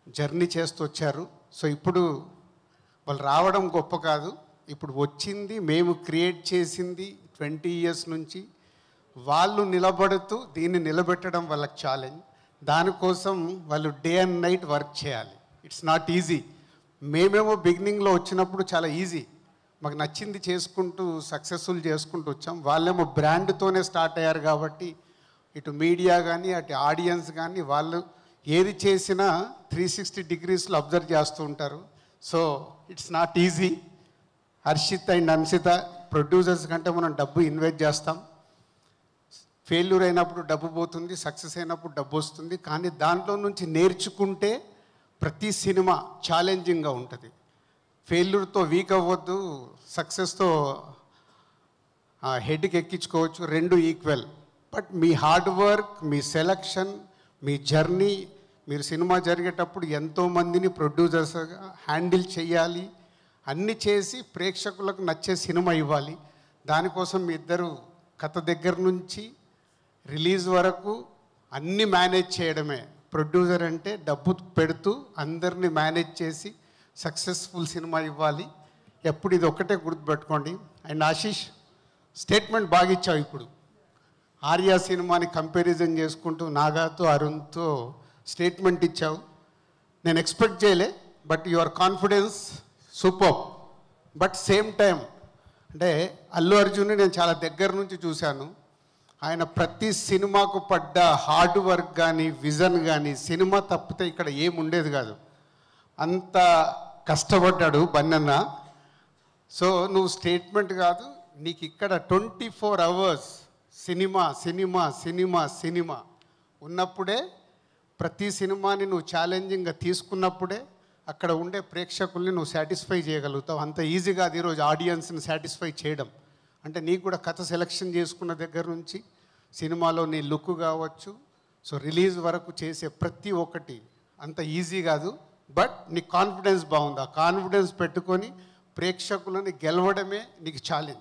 జర్నీ చేస్తూ వచ్చారు సో ఇప్పుడు వాళ్ళు రావడం గొప్ప కాదు ఇప్పుడు వచ్చింది మేము క్రియేట్ చేసింది ట్వంటీ ఇయర్స్ నుంచి వాళ్ళు నిలబడుతూ దీన్ని నిలబెట్టడం వాళ్ళకి ఛాలెంజ్ దానికోసం వాళ్ళు డే అండ్ నైట్ వర్క్ చేయాలి ఇట్స్ నాట్ ఈజీ మేమేమో బిగినింగ్లో వచ్చినప్పుడు చాలా ఈజీ మాకు నచ్చింది చేసుకుంటూ సక్సెస్ఫుల్ చేసుకుంటూ వచ్చాం వాళ్ళేమో బ్రాండ్తోనే స్టార్ట్ అయ్యారు కాబట్టి ఇటు మీడియా కానీ అటు ఆడియన్స్ కానీ వాళ్ళు ఏది చేసినా త్రీ సిక్స్టీ డిగ్రీస్లో అబ్జర్వ్ చేస్తూ ఉంటారు so it's not easy Harshith and Hanshitha producers కంటే మనం డబ్బు ఇన్వెస్ట్ చేస్తాం ఫెయిల్యూర్ అయినప్పుడు డబ్బు పోతుంది సక్సెస్ అయినప్పుడు డబ్బు వస్తుంది కానీ దాంట్లో నుంచి నేర్చుకుంటే ప్రతి సినిమా ఛాలెంజింగ్గా ఉంటుంది ఫెయిల్యూర్తో వీక్ అవ్వద్దు సక్సెస్తో హెడ్కి ఎక్కించుకోవచ్చు రెండు ఈక్వల్ బట్ మీ హార్డ్ వర్క్ మీ సెలక్షన్ మీ జర్నీ మీరు సినిమా జరిగేటప్పుడు ఎంతోమందిని ప్రొడ్యూసర్స్గా హ్యాండిల్ చేయాలి అన్నీ చేసి ప్రేక్షకులకు నచ్చే సినిమా ఇవ్వాలి దానికోసం మీ ఇద్దరు కథ దగ్గర నుంచి రిలీజ్ వరకు అన్నీ మేనేజ్ చేయడమే ప్రొడ్యూసర్ అంటే డబ్బు పెడుతూ అందరినీ మేనేజ్ చేసి సక్సెస్ఫుల్ సినిమా ఇవ్వాలి ఎప్పుడు ఇది ఒక్కటే గుర్తుపెట్టుకోండి అండ్ ఆశీష్ స్టేట్మెంట్ బాగా ఇచ్చావు ఇప్పుడు ఆర్యా సినిమాని కంపారిజన్ చేసుకుంటూ నాగాతో అరుణ్తో స్టేట్మెంట్ ఇచ్చావు నేను ఎక్స్పెక్ట్ చేయలే but your confidence super but same time అంటే అల్లు అర్జున్ని నేను చాలా దగ్గర నుంచి చూశాను ఆయన ప్రతి సినిమాకు పడ్డ హార్డ్ వర్క్ కానీ విజన్ కానీ సినిమా తప్పితే ఇక్కడ ఏం ఉండేది కాదు అంత కష్టపడ్డాడు బన్నన్న సో నువ్వు స్టేట్మెంట్ కాదు నీకు ఇక్కడ ట్వంటీ ఫోర్ అవర్స్ సినిమా సినిమా సినిమా సినిమా ఉన్నప్పుడే ప్రతి సినిమాని నువ్వు ఛాలెంజింగ్గా తీసుకున్నప్పుడే అక్కడ ఉండే ప్రేక్షకుల్ని నువ్వు సాటిస్ఫై చేయగలుగుతావు అంత ఈజీగా అది ఈరోజు ఆడియన్స్ని సాటిస్ఫై చేయడం అంటే నీకు కూడా కథ సెలెక్షన్ చేసుకున్న దగ్గర నుంచి సినిమాలో నీ లుక్ కావచ్చు సో రిలీజ్ వరకు చేసే ప్రతి ఒక్కటి అంత ఈజీ కాదు బట్ నీ కాన్ఫిడెన్స్ బాగుంది ఆ కాన్ఫిడెన్స్ పెట్టుకొని ప్రేక్షకులని గెలవడమే నీకు ఛాలెంజ్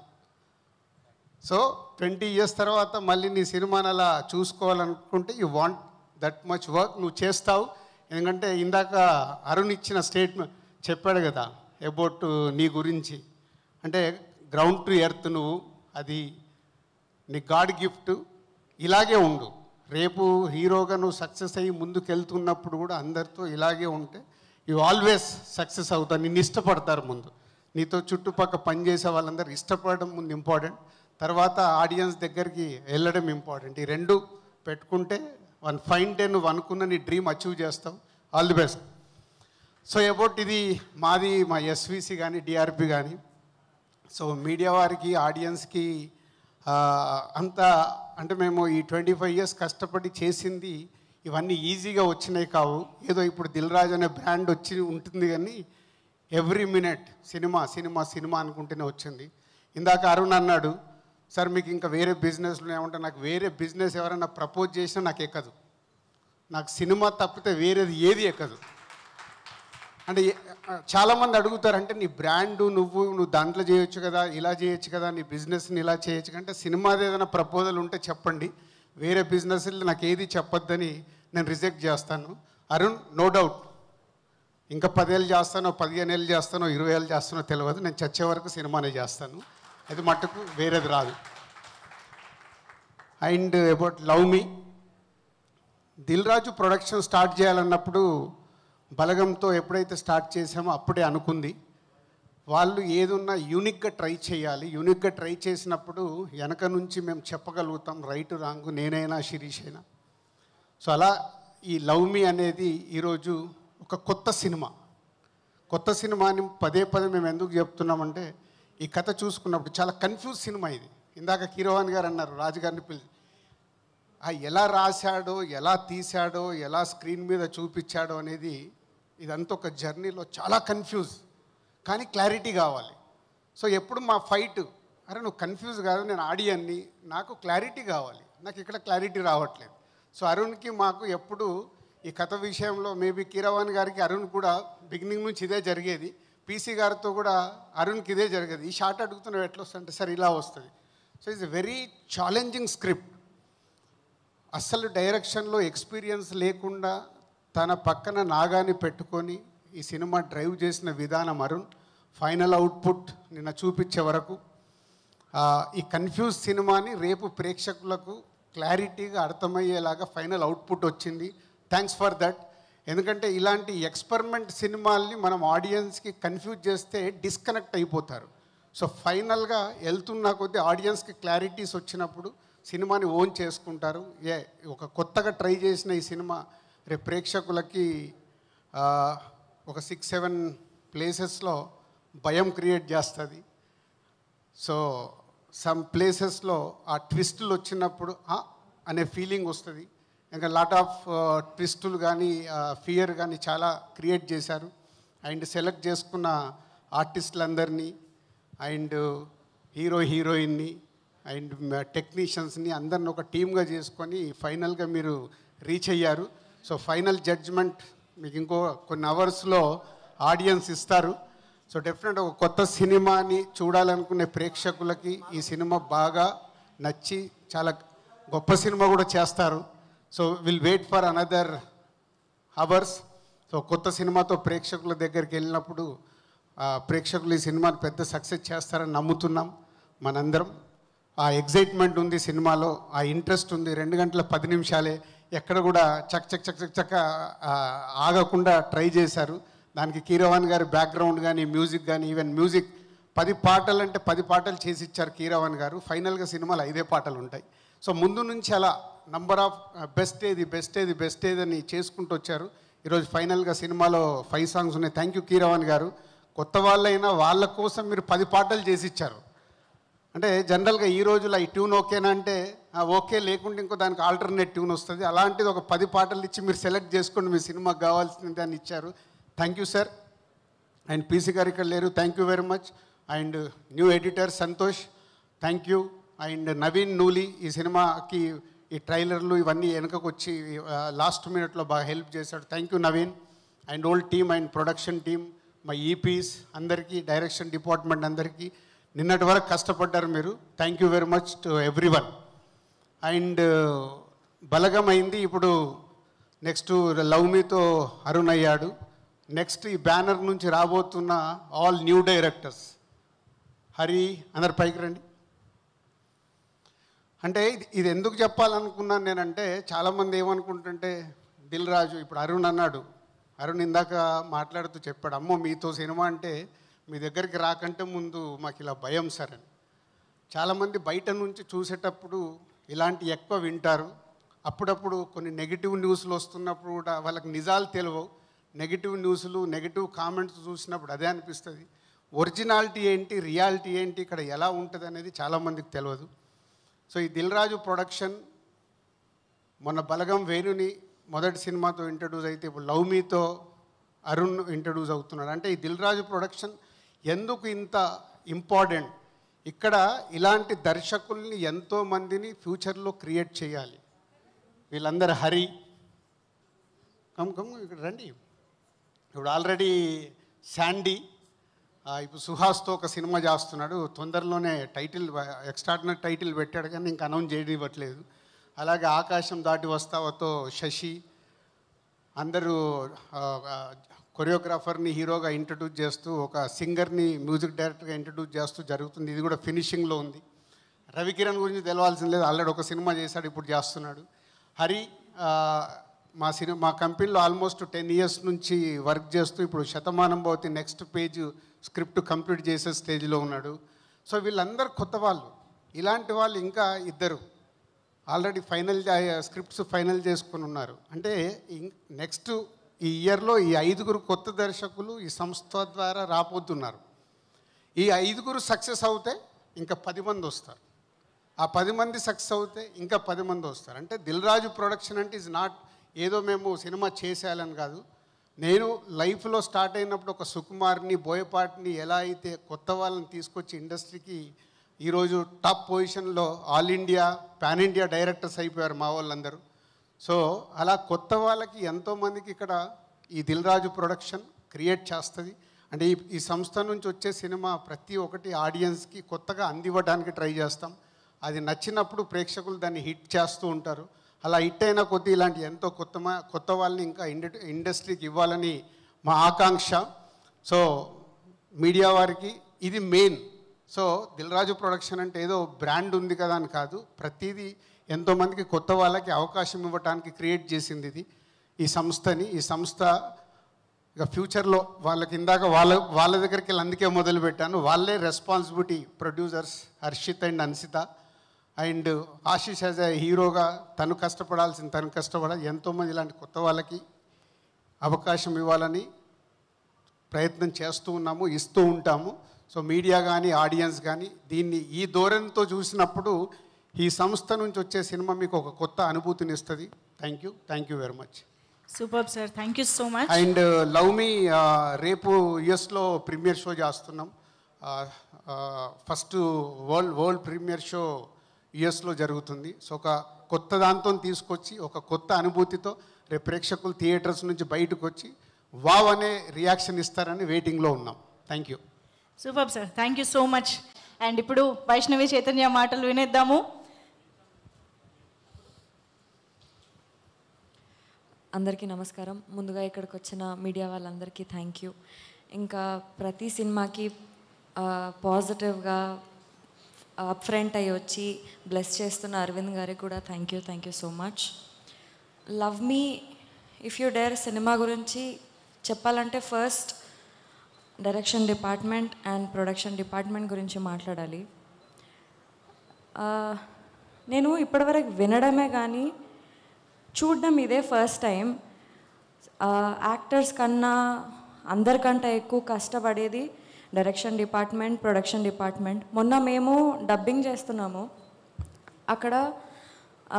సో ట్వంటీ ఇయర్స్ తర్వాత మళ్ళీ నీ సినిమాని అలా చూసుకోవాలనుకుంటే you want that much work నువ్వు చేస్తావు ఎందుకంటే ఇందాక అరుణ్ ఇచ్చిన స్టేట్మెంట్ చెప్పాడు కదా అబౌట్ నీ గురించి అంటే గ్రౌండ్ టు ఎర్త్ నువ్వు అది నీ గాడ్ గిఫ్ట్ ఇలాగే ఉండు రేపు హీరోగా నువ్వు సక్సెస్ అయ్యి ముందుకు వెళ్తున్నప్పుడు కూడా అందరితో ఇలాగే ఉంటే యు ఆల్వేస్ సక్సెస్ అవుతావు నిన్ను ఇష్టపడతారు ముందు నీతో చుట్టుపక్క పనిచేసే వాళ్ళందరూ ఇష్టపడడం ముందు ఇంపార్టెంట్ తర్వాత ఆడియన్స్ దగ్గరికి వెళ్ళడం ఇంపార్టెంట్ ఈ రెండు పెట్టుకుంటే వన్ ఫైన్ డే నువ్వు అనుకున్న నీ డ్రీమ్ అచీవ్ చేస్తావు all the best so about ఇది మాది మా ఎస్విసి కానీ డిఆర్పి కానీ సో మీడియా వారికి ఆడియన్స్కి ఆ, అంత అంటే మేము ఈ ట్వంటీ ఫైవ్ ఇయర్స్ కష్టపడి చేసింది ఇవన్నీ ఈజీగా వచ్చినాయి కావు ఏదో ఇప్పుడు దిల్ రాజు అనే బ్రాండ్ వచ్చి ఉంటుంది కానీ ఎవ్రీ మినిట్ సినిమా సినిమా సినిమా అనుకుంటూనే వచ్చింది ఇందాక అరుణ్ అన్నాడు సార్ మీకు ఇంకా వేరే బిజినెస్లు ఏమంటే నాకు వేరే బిజినెస్ ఎవరైనా ప్రపోజ్ చేసినా నాకు ఎక్కదు నాకు సినిమా తప్పితే వేరేది ఏది ఎక్కదు అంటే ఏ- చాలామంది అడుగుతారు అంటే నీ బ్రాండ్ నువ్వు నువ్వు దాంట్లో చేయొచ్చు కదా ఇలా చేయొచ్చు కదా నీ బిజినెస్ని ఇలా చేయొచ్చు కదా. అంటే సినిమాది ఏదైనా ప్రపోజల్ ఉంటే చెప్పండి వేరే బిజినెస్ నాకు ఏది చెప్పొద్దని నేను రిజెక్ట్ చేస్తాను అరుణ్ నో డౌట్ ఇంకా పదేళ్ళు చేస్తానో పదిహేను ఏళ్ళు చేస్తానో ఇరవై ఏళ్ళు చేస్తానో తెలియదు నేను చచ్చే వరకు సినిమానే చేస్తాను అది మట్టుకు వేరేది రాదు and about love me Dil Raju production start చేయాలన్నప్పుడు బలగంతో ఎప్పుడైతే స్టార్ట్ చేసామో అప్పుడే అనుకుంది వాళ్ళు ఏదున్నా యూనిక్గా ట్రై చేయాలి యూనిక్గా ట్రై చేసినప్పుడు వెనక నుంచి మేము చెప్పగలుగుతాం రైట్ రాంగ్ నేనైనా శిరీష్ అయినా సో అలా ఈ లవ్ మీ అనేది ఈరోజు ఒక కొత్త సినిమా కొత్త సినిమాని పదే పదే మేము ఎందుకు చెప్తున్నామంటే ఈ కథ చూసుకున్నప్పుడు చాలా కన్ఫ్యూజ్ సినిమా ఇది ఇందాక కీరవాణి గారు అన్నారు రాజుగారిని పిలిచి ఆ ఎలా రాశాడో ఎలా తీశాడో ఎలా స్క్రీన్ మీద చూపించాడో అనేది ఇదంతా ఒక జర్నీలో చాలా కన్ఫ్యూజ్ కానీ క్లారిటీ కావాలి సో ఎప్పుడు మా ఫైట్ అరే నువ్వు కన్ఫ్యూజ్ కాదు నేను ఆడియన్ని నాకు క్లారిటీ కావాలి నాకు ఇక్కడ క్లారిటీ రావట్లేదు సో అరుణ్కి మాకు ఎప్పుడు ఈ కథ విషయంలో మేబీ కీరవాణి గారికి అరుణ్ కూడా బిగినింగ్ నుంచి ఇదే జరిగేది పీసీ గారితో కూడా అరుణ్కి ఇదే జరిగేది ఈ షార్ట్ అడుగుతున్నావు ఎట్లా వస్తుంటే సార్ ఇలా వస్తుంది so it's very challenging script అస్సలు డైరెక్షన్లో ఎక్స్పీరియన్స్ లేకుండా తన పక్కన నాగాని పెట్టుకొని ఈ సినిమా డ్రైవ్ చేసిన విధానం అరుణ్ ఫైనల్ అవుట్పుట్ నిన్న చూపించే వరకు ఆ, ఈ కన్ఫ్యూజ్ సినిమాని రేపు ప్రేక్షకులకు క్లారిటీగా అర్థమయ్యేలాగా ఫైనల్ అవుట్పుట్ వచ్చింది థ్యాంక్స్ ఫర్ దట్ ఎందుకంటే ఇలాంటి ఎక్స్పెరిమెంట్ సినిమాల్ని మనం ఆడియన్స్కి కన్ఫ్యూజ్ చేస్తే డిస్కనెక్ట్ అయిపోతారు సో ఫైనల్గా వెళ్తున్న కొద్దీ ఆడియన్స్కి క్లారిటీస్ వచ్చినప్పుడు సినిమాని ఓన్ చేసుకుంటారు ఏ ఒక కొత్తగా ట్రై చేసిన ఈ సినిమా రేపు ప్రేక్షకులకి ఆ, ఒక సిక్స్ సెవెన్ ప్లేసెస్లో భయం క్రియేట్ చేస్తుంది సో సమ్ ప్లేసెస్లో ఆ ట్విస్టులు వచ్చినప్పుడు "ఆ" అనే ఫీలింగ్ వస్తుంది ఇంకా లాట్ ఆఫ్ ట్విస్టులు కానీ ఫియర్ కానీ చాలా క్రియేట్ చేశారు అండ్ సెలెక్ట్ చేసుకున్న ఆర్టిస్టులందరినీ అండ్ హీరో హీరోయిన్ని అండ్ టెక్నీషియన్స్ని అందరిని ఒక టీమ్గా చేసుకొని ఫైనల్గా మీరు రీచ్ అయ్యారు సో ఫైనల్ జడ్జ్మెంట్ మీకు ఇంకో కొన్ని అవర్స్లో ఆడియన్స్ ఇస్తారు సో డెఫినెట్ ఒక కొత్త సినిమాని చూడాలనుకునే ప్రేక్షకులకి ఈ సినిమా బాగా నచ్చి చాలా గొప్ప సినిమా కూడా చేస్తారు so will wait for another hours so కొత్త సినిమాతో ప్రేక్షకుల దగ్గరికి వెళ్ళినప్పుడు ఆ, ప్రేక్షకులు ఈ సినిమాని పెద్ద సక్సెస్ చేస్తారని నమ్ముతున్నాం మనందరం ఆ ఎగ్జైట్మెంట్ ఉంది సినిమాలో ఆ ఇంట్రెస్ట్ ఉంది రెండు గంటల పది నిమిషాలే ఎక్కడ కూడా చక్ చక్ చక్ చక్ చక్క ఆ, ఆగకుండా ట్రై చేశారు దానికి కీరవాణి గారి బ్యాక్గ్రౌండ్ కానీ మ్యూజిక్ కానీ ఈవెన్ మ్యూజిక్ పది పాటలు అంటే పది పాటలు చేసి ఇచ్చారు కీరవాణి గారు ఫైనల్గా సినిమాలో ఐదే పాటలు ఉంటాయి సో ముందు నుంచి అలా నంబర్ ఆఫ్ బెస్ట్ ఏది బెస్ట్ ఏది బెస్ట్ ఏది అని చేసుకుంటూ వచ్చారు ఈరోజు ఫైనల్గా సినిమాలో ఫైవ్ సాంగ్స్ ఉన్నాయి థ్యాంక్ యూ కీరవాణి గారు కొత్త వాళ్ళైనా వాళ్ళ కోసం మీరు పది పాటలు చేసి ఇచ్చారు అంటే జనరల్గా ఈ రోజులో ఈ ట్యూన్ ఓకేనా అంటే ఆ, ఓకే లేకుంటే ఇంకో దానికి ఆల్టర్నేట్ ట్యూన్ వస్తుంది అలాంటిది ఒక పది పాటలు ఇచ్చి మీరు సెలెక్ట్ చేసుకోండి మీ సినిమాకి కావాల్సిన దాన్ని ఇచ్చారు thank you sir and PC garu ఇక్కడ లేరు thank you very much and new editor Santosh thank you and Naveen Nooli ఈ సినిమాకి ఈ ట్రైలర్లు ఇవన్నీ వెనకకు వచ్చి లాస్ట్ మినిట్లో బాగా హెల్ప్ చేశాడు thank you Naveen and old team and production team my EPs అందరికీ డైరెక్షన్ డిపార్ట్మెంట్ అందరికీ నిన్నటి వరకు కష్టపడ్డారు మీరు thank you very much to every one and Balagam అయింది ఇప్పుడు నెక్స్ట్ లవ్ మీతో అరుణ్ అయ్యాడు నెక్స్ట్ ఈ బ్యానర్ నుంచి రాబోతున్న ఆల్ న్యూ డైరెక్టర్స్ హరి అందరు పైకి రండి అంటే ఇది ఇది ఎందుకు చెప్పాలనుకున్నాను నేనంటే చాలామంది ఏమనుకుంటుంటే దిల్ రాజు ఇప్పుడు అరుణ్ అన్నాడు అరుణ్ ఇందాక మాట్లాడుతూ చెప్పాడు అమ్మో మీతో సినిమా అంటే మీ దగ్గరికి రాకంటే ముందు మాకు ఇలా భయం సార్ అని చాలామంది బయట నుంచి చూసేటప్పుడు ఇలాంటి ఎక్కువ వింటారు అప్పుడప్పుడు కొన్ని నెగిటివ్ న్యూస్లు వస్తున్నప్పుడు కూడా వాళ్ళకి నిజాలు తెలియవు నెగిటివ్ న్యూస్లు నెగిటివ్ కామెంట్స్ చూసినప్పుడు అదే అనిపిస్తుంది ఒరిజినాలిటీ ఏంటి రియాలిటీ ఏంటి ఇక్కడ ఎలా ఉంటుంది అనేది చాలామందికి తెలియదు సో ఈ దిల్ రాజు ప్రొడక్షన్ మొన్న బలగం వేణుని మొదటి సినిమాతో ఇంట్రడ్యూస్ అయితే ఇప్పుడు లవ్ మీతో అరుణ్ ఇంట్రడ్యూస్ అవుతున్నాడు అంటే ఈ దిల్ రాజు ప్రొడక్షన్ ఎందుకు ఇంత ఇంపార్టెంట్ ఇక్కడ ఇలాంటి దర్శకుల్ని ఎంతో మందిని ఫ్యూచర్లో క్రియేట్ చేయాలి వీళ్ళందరూ హరి కమ్ కమ్ ఇక్కడ రండి ఇప్పుడు ఆల్రెడీ శాండీ ఆ, ఇప్పుడు సుహాస్తో ఒక సినిమా చేస్తున్నాడు తొందరలోనే టైటిల్ ఎక్స్ట్రాడినరీ టైటిల్ పెట్టాడు కానీ ఇంకా అనౌన్స్ చేయనివ్వట్లేదు అలాగే ఆకాశం దాటి వస్తావతో శశి అందరూ కొరియోగ్రాఫర్ని హీరోగా ఇంట్రడ్యూస్ చేస్తూ ఒక సింగర్ని మ్యూజిక్ డైరెక్టర్గా ఇంట్రడ్యూస్ చేస్తూ జరుగుతుంది ఇది కూడా ఫినిషింగ్లో ఉంది రవికిరణ్ గురించి తెలవాల్సిన లేదు ఆల్రెడీ ఒక సినిమా చేశాడు ఇప్పుడు చేస్తున్నాడు హరి ఆ, మా సినిమా మా కంపెనీలో ఆల్మోస్ట్ టెన్ ఇయర్స్ నుంచి వర్క్ చేస్తూ ఇప్పుడు శతమానం భవతి నెక్స్ట్ పేజ్ స్క్రిప్ట్ కంప్లీట్ చేసే స్టేజ్లో ఉన్నాడు సో వీళ్ళందరూ కొత్త వాళ్ళు ఇలాంటి వాళ్ళు ఇంకా ఇద్దరు ఆల్రెడీ ఫైనల్ స్క్రిప్ట్స్ ఫైనల్ చేసుకొని ఉన్నారు అంటే నెక్స్ట్ ఈ ఇయర్లో ఈ ఐదుగురు కొత్త దర్శకులు ఈ సంస్థ ద్వారా రాబోతున్నారు ఈ ఐదుగురు సక్సెస్ అవుతే ఇంకా పది మంది వస్తారు ఆ పది మంది సక్సెస్ అవుతే ఇంకా పది మంది వస్తారు అంటే దిల్ రాజు ప్రొడక్షన్ అంటే ఇస్ నాట్ ఏదో మేము సినిమా చేసేయాలని కాదు నేను లైఫ్లో స్టార్ట్ అయినప్పుడు ఒక సుకుమార్ని బోయపాటిని ఎలా అయితే కొత్త వాళ్ళని తీసుకొచ్చి ఇండస్ట్రీకి ఈరోజు టాప్ పొజిషన్లో all India pan India directors అయిపోయారు మా వాళ్ళందరూ సో అలా కొత్త వాళ్ళకి ఎంతోమందికి ఇక్కడ ఈ దిల్ రాజు ప్రొడక్షన్ క్రియేట్ చేస్తుంది అంటే ఈ ఈ సంస్థ నుంచి వచ్చే సినిమా ప్రతి ఒక్కటి ఆడియన్స్కి కొత్తగా అందివ్వడానికి ట్రై చేస్తాం అది నచ్చినప్పుడు ప్రేక్షకులు దాన్ని హిట్ చేస్తూ ఉంటారు అలా హిట్ అయిన కొద్దీ ఇలాంటి ఎంతో కొత్త మ- కొత్త వాళ్ళని ఇంకా ఇండ ఇండస్ట్రీకి ఇవ్వాలని మా ఆకాంక్ష సో మీడియా వారికి ఇది మెయిన్ సో దిల్రాజు ప్రొడక్షన్ అంటే ఏదో బ్రాండ్ ఉంది కదా అని కాదు ప్రతిదీ ఎంతోమందికి కొత్త వాళ్ళకి అవకాశం ఇవ్వడానికి క్రియేట్ చేసింది ఇది ఈ సంస్థని ఈ సంస్థ ఇక ఫ్యూచర్లో వాళ్ళకి ఇందాక వాళ్ళ వాళ్ళ దగ్గరికి వెళ్ళి అందుకే మొదలు పెట్టాను వాళ్ళే responsibility producers Harshith and Hanshitha and Ashish as a హీరోగా తను కష్టపడాల్సిన తను కష్టపడాలి ఎంతోమంది ఇలాంటి కొత్త వాళ్ళకి అవకాశం ఇవ్వాలని ప్రయత్నం చేస్తూ ఉన్నాము ఇస్తూ ఉంటాము సో మీడియా కానీ ఆడియన్స్ కానీ దీన్ని ఈ ధోరణితో చూసినప్పుడు ఈ సంస్థ నుంచి వచ్చే సినిమా మీకు ఒక కొత్త అనుభూతిని ఇస్తుంది thank you thank you very much super sir thank you so much and love me రేపు యుఎస్లో ప్రీమియర్ షో చేస్తున్నాం first world world premiere show యుఎస్లో జరుగుతుంది సో ఒక కొత్త దాంతో తీసుకొచ్చి ఒక కొత్త అనుభూతితో రేపు ప్రేక్షకులు థియేటర్స్ నుంచి బయటకు వచ్చి వావ్ అనే రియాక్షన్ ఇస్తారని వెయిటింగ్లో ఉన్నాం thank you super sir thank you so much and ఇప్పుడు వైష్ణవి చైతన్య మాటలు వినేద్దాము అందరికీ నమస్కారం ముందుగా ఇక్కడికి వచ్చిన మీడియా వాళ్ళందరికీ థ్యాంక్ యూ ఇంకా ప్రతి సినిమాకి పాజిటివ్గా అప్ ఫ్రంట్ అయ్యి వచ్చి బ్లెస్ చేస్తున్న అరవింద్ గారికి కూడా thank you thank you so much love me if you dare cinema గురించి చెప్పాలంటే first direction department and production department గురించి మాట్లాడాలి ఆ, నేను ఇప్పటివరకు వినడమే కానీ చూడడం ఇదే ఫస్ట్ టైం యాక్టర్స్ కన్నా అందరికంటే ఎక్కువ కష్టపడేది డైరెక్షన్ డిపార్ట్మెంట్ ప్రొడక్షన్ డిపార్ట్మెంట్ మొన్న మేము డబ్బింగ్ చేస్తున్నాము అక్కడ ఆ,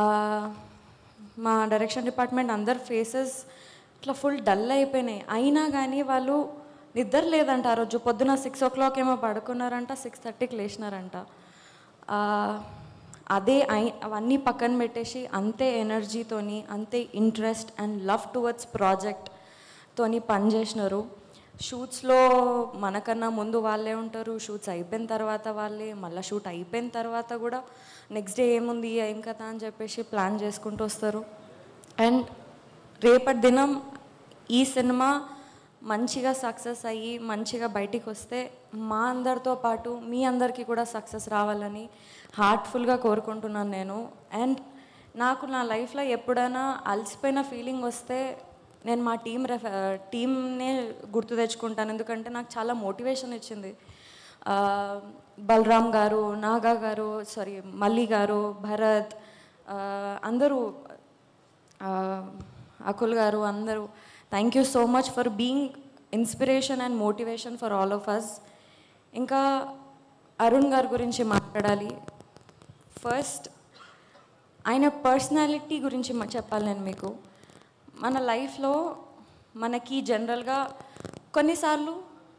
మా డైరెక్షన్ డిపార్ట్మెంట్ అందరి ఫేసెస్ ఇట్లా ఫుల్ డల్ అయిపోయినాయి అయినా కానీ వాళ్ళు నిద్ర లేదంట ఆ రోజు పొద్దున సిక్స్ ఓ క్లాక్ ఏమో పడుకున్నారంట సిక్స్ థర్టీకి లేచినారంట ఆ, అదే ఐ- అవన్నీ పక్కన పెట్టేసి అంతే ఎనర్జీతోని అంతే interest and love towards project తోని పనిచేసినారు షూట్స్లో మనకన్నా ముందు వాళ్ళే ఉంటారు షూట్స్ అయిపోయిన తర్వాత వాళ్ళే మళ్ళీ షూట్ అయిపోయిన తర్వాత కూడా నెక్స్ట్ డే ఏముంది ఏం కదా అని చెప్పేసి ప్లాన్ చేసుకుంటూ వస్తారు అండ్ రేపటి దినం ఈ సినిమా మంచిగా సక్సెస్ అయ్యి మంచిగా బయటికి వస్తే మా అందరితో పాటు మీ అందరికీ కూడా సక్సెస్ రావాలని హార్ట్ఫుల్గా కోరుకుంటున్నాను నేను అండ్ నాకు నా లైఫ్లో ఎప్పుడైనా అలసిపోయిన ఫీలింగ్ వస్తే నేను మా టీం రెఫ టీంనే గుర్తు తెచ్చుకుంటాను ఎందుకంటే నాకు చాలా మోటివేషన్ ఇచ్చింది ఆ, బలరామ్ గారు నాగా గారు సారీ మల్లి గారు భరత్ ఆ, అందరూ ఆ, అకుల్ గారు అందరూ thank you so much for being inspiration and motivation for all of us ఇంకా అరుణ్ గారి గురించి మాట్లాడాలి ఫస్ట్ ఆయన పర్సనాలిటీ గురించి మ- చెప్పాలి నేను మీకు మన లైఫ్లో మనకి జనరల్గా కొన్నిసార్లు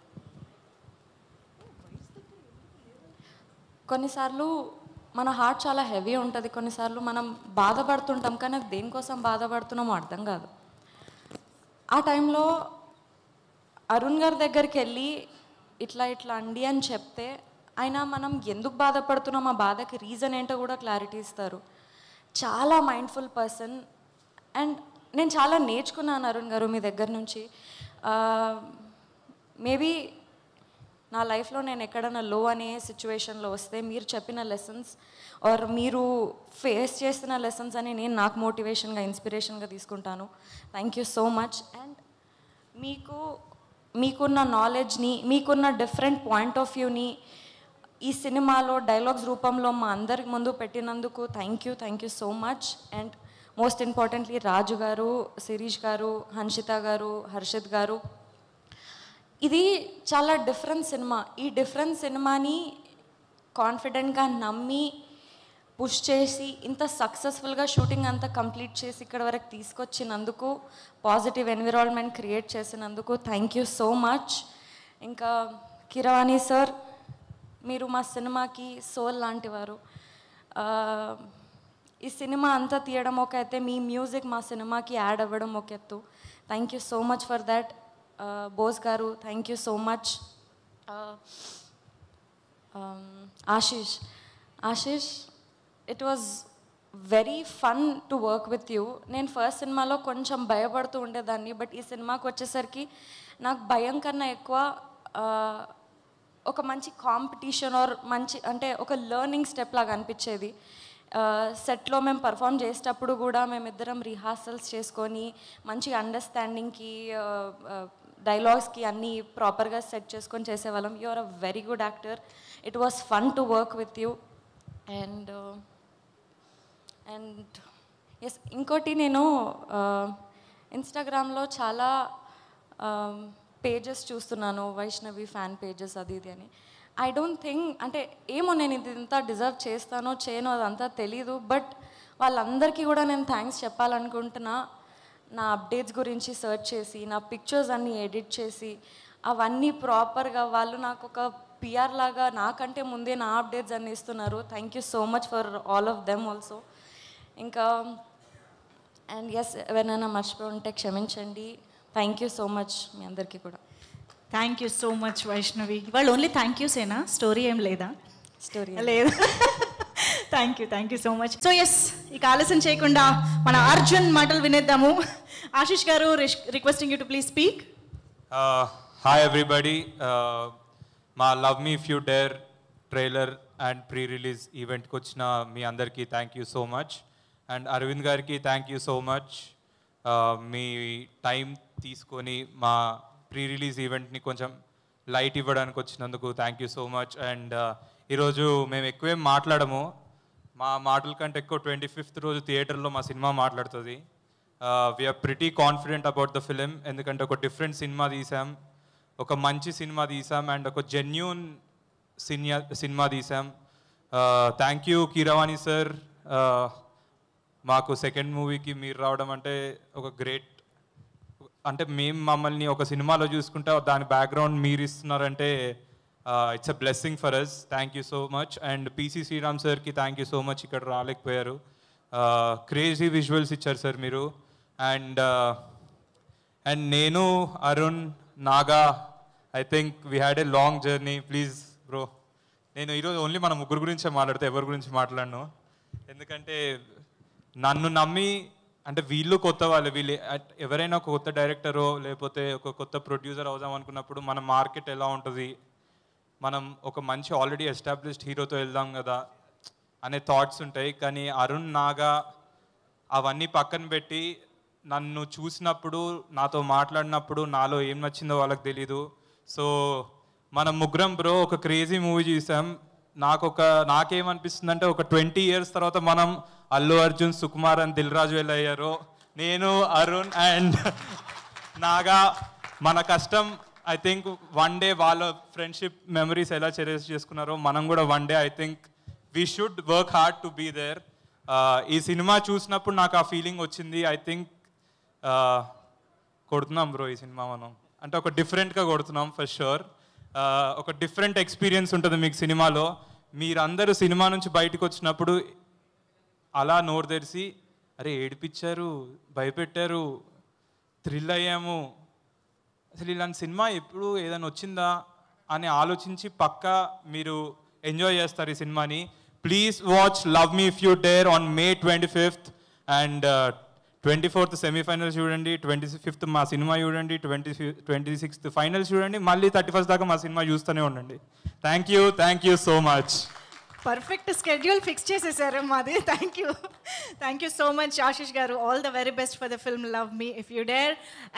కొన్నిసార్లు మన హార్ట్ చాలా హెవీ ఉంటుంది కొన్నిసార్లు మనం బాధపడుతుంటాం కానీ అది దేనికోసం బాధపడుతున్నామో అర్థం కాదు ఆ టైంలో అరుణ్ గారి దగ్గరికి వెళ్ళి ఇట్లా ఇట్లా అండి అని చెప్తే ఆయన మనం ఎందుకు బాధపడుతున్నాం ఆ బాధకి రీజన్ ఏంటో కూడా క్లారిటీ ఇస్తారు చాలా మైండ్ఫుల్ పర్సన్ అండ్ నేను చాలా నేర్చుకున్నాను అరుణ్ గారు మీ దగ్గర నుంచి మేబీ నా లైఫ్లో నేను ఎక్కడైనా లో అనే సిచ్యువేషన్లో వస్తే మీరు చెప్పిన లెసన్స్ ఆర్ మీరు ఫేస్ చేస్తున్న లెసన్స్ అని నేను నాకు మోటివేషన్గా ఇన్స్పిరేషన్గా తీసుకుంటాను thank you so much and మీకు మీకున్న నాలెడ్జ్ని మీకున్న డిఫరెంట్ పాయింట్ ఆఫ్ వ్యూని ఈ సినిమాలో డైలాగ్స్ రూపంలో మా అందరి ముందు పెట్టినందుకు thank you thank you so much and most importantly Raju గారు శిరీష్ గారు హన్షిత గారు హర్షిత్ గారు ఇది చాలా డిఫరెంట్ సినిమా ఈ డిఫరెంట్ సినిమాని కాన్ఫిడెంట్గా నమ్మి పుష్ చేసి ఇంత సక్సెస్ఫుల్గా షూటింగ్ అంతా కంప్లీట్ చేసి ఇక్కడ వరకు తీసుకొచ్చినందుకు పాజిటివ్ ఎన్విరాన్మెంట్ క్రియేట్ చేసినందుకు థ్యాంక్ యూ సో మచ్ ఇంకా కిరవాణి సార్ మీరు మా సినిమాకి సోల్ లాంటివారు ఆ, ఈ సినిమా అంతా తీయడం ఒక అయితే మీ మ్యూజిక్ మా సినిమాకి యాడ్ అవ్వడం ఒక ఎత్తు thank you so much for that Bose గారు thank you so much Ashish Ashish it was very fun to work with you నేను ఫస్ట్ సినిమాలో కొంచెం భయపడుతూ ఉండేదాన్ని బట్ ఈ సినిమాకి వచ్చేసరికి నాకు భయం కన్నా ఎక్కువ ఆ, ఒక మంచి కాంపిటీషన్ ఆర్ మంచి అంటే ఒక లెర్నింగ్ స్టెప్ లాగా అనిపించేది సెట్లో మేము పర్ఫామ్ చేసేటప్పుడు కూడా మేమిద్దరం రిహార్సల్స్ చేసుకొని మంచి అండర్స్టాండింగ్కి డైలాగ్స్కి అన్నీ ప్రాపర్గా సెట్ చేసుకొని చేసేవాళ్ళం you are a very good actor it was fun to work with you and and yes ఇంకోటి నేను ఇన్స్టాగ్రామ్లో చాలా పేజెస్ చూస్తున్నాను వైష్ణవి ఫ్యాన్ పేజెస్ అది ఇది అని ఐ డోంట్ థింక్ అంటే ఏమో నేను ఇది ఇంత డిజర్వ్ చేస్తానో చేయనో అదంతా తెలీదు బట్ వాళ్ళందరికీ కూడా నేను థ్యాంక్స్ చెప్పాలనుకుంటున్నా నా అప్డేట్స్ గురించి సెర్చ్ చేసి నా పిక్చర్స్ అన్నీ ఎడిట్ చేసి అవన్నీ ప్రాపర్గా వాళ్ళు నాకు ఒక పిఆర్ లాగా నాకంటే ముందే నా అప్డేట్స్ అన్ని ఇస్తున్నారు thank you so much for all of them also ఇంకా అండ్ ఎస్ ఎవరైనా మర్చిపోయి ఉంటే క్షమించండి థ్యాంక్ యూ సో మచ్ మీ అందరికీ కూడా thank you so much Vaishnavi వాళ్ళు ఓన్లీ థ్యాంక్ యూసేనా స్టోరీ ఏం లేదా స్టోరీ లేదు thank you thank you so much so yes ఇక ఆలస్యం చేయకుండా మన అర్జున్ మాటలు వినేద్దాము ఆశిష్ గారు requesting you to please speak Uh, hi everybody. Uh, మా love me if you dare trailer and pre release ఈవెంట్కి వచ్చిన మీ అందరికీ thank you so much and Arvind గారికి థ్యాంక్ యూ సో మచ్ మీ టైం తీసుకొని మా ప్రీ రిలీజ్ ఈవెంట్ని కొంచెం లైట్ ఇవ్వడానికి వచ్చినందుకు thank you so much and ఈరోజు మేము ఎక్కువేం మాట్లాడము మా మాటల కంటే ఎక్కువ ట్వంటీ ఫిఫ్త్ రోజు థియేటర్లో మా సినిమా మాట్లాడుతుంది we're pretty confident about the film ఎందుకంటే ఒక డిఫరెంట్ సినిమా తీసాం ఒక మంచి సినిమా తీసాం అండ్ ఒక జెన్యున్ సినిమా సినిమా తీసాం థ్యాంక్ యూ కీరవాణి సార్ మాకు సెకండ్ మూవీకి మీరు రావడం అంటే ఒక గ్రేట్ అంటే మేము మమ్మల్ని ఒక సినిమాలో చూసుకుంటే దాని బ్యాక్గ్రౌండ్ మీరు ఇస్తున్నారంటే it's a blessing for us thank you so much and PC Sriram సార్కి థ్యాంక్ యూ సో మచ్ ఇక్కడ రాలేకపోయారు క్రేజీ విజువల్స్ ఇచ్చారు సార్ మీరు అండ్ అండ్ నేను Arun Naga I think we had a long journey please bro నేను ఈరోజు ఓన్లీ మన ముగ్గురు గురించే మాట్లాడితే ఎవరి గురించి మాట్లాడను ఎందుకంటే నన్ను నమ్మి అంటే వీళ్ళు కొత్త వాళ్ళు వీళ్ళు అట్- ఎవరైనా ఒక కొత్త డైరెక్టరో లేకపోతే ఒక కొత్త ప్రొడ్యూసర్ అవుదాం అనుకున్నప్పుడు మన మార్కెట్ ఎలా ఉంటుంది మనం ఒక మంచి ఆల్రెడీ ఎస్టాబ్లిష్డ్ హీరోతో వెళ్దాం కదా అనే థాట్స్ ఉంటాయి కానీ అరుణ్ నాగా అవన్నీ పక్కన పెట్టి నన్ను చూసినప్పుడు నాతో మాట్లాడినప్పుడు నాలో ఏం నచ్చిందో వాళ్ళకి తెలీదు సో మనం ముగ్గురం బ్రో ఒక క్రేజీ మూవీ చూసాం నాకు ఒక నాకేమనిపిస్తుంది అంటే ఒక ట్వంటీ ఇయర్స్ తర్వాత మనం అల్లు అర్జున్ సుకుమార్ అని దిల్ రాజు వెళ్ళి అయ్యారు నేను అరుణ్ అండ్ నాగా మన కష్టం ఐ థింక్ వన్ డే వాళ్ళ ఫ్రెండ్షిప్ మెమరీస్ ఎలా చెరేస్ చేసుకున్నారో మనం కూడా one day I think we should work hard to be there ఈ సినిమా చూసినప్పుడు నాకు ఆ ఫీలింగ్ వచ్చింది ఐ థింక్ కొడుతున్నాం బ్రో ఈ సినిమా మనం అంటే ఒక డిఫరెంట్గా కొడుతున్నాం ఫర్ షూర్ ఒక డిఫరెంట్ ఎక్స్పీరియన్స్ ఉంటుంది మీకు సినిమాలో మీరందరూ సినిమా నుంచి బయటకు వచ్చినప్పుడు అలా నోరు తెరిచి అరే ఏడిపించారు భయపెట్టారు థ్రిల్ అయ్యాము అసలు ఇలాంటి సినిమా ఎప్పుడు ఏదైనా వచ్చిందా అని ఆలోచించి పక్కా మీరు ఎంజాయ్ చేస్తారు ఈ సినిమాని please watch love me if you dare on May twenty fifth and twenty fourth semifinal చూడండి ట్వంటీ ఫిఫ్త్ మా సినిమా చూడండి ట్వంటీ ట్వంటీ సిక్స్త్ ఫైనల్ చూడండి మళ్ళీ థర్టీ ఫస్ట్ దాకా మా సినిమా చూస్తూనే ఉండండి thank you thank you so much perfect schedule fix చేసేసారు మాది thank you thank you so much Ashish గారు all the very best for the film love me if you dare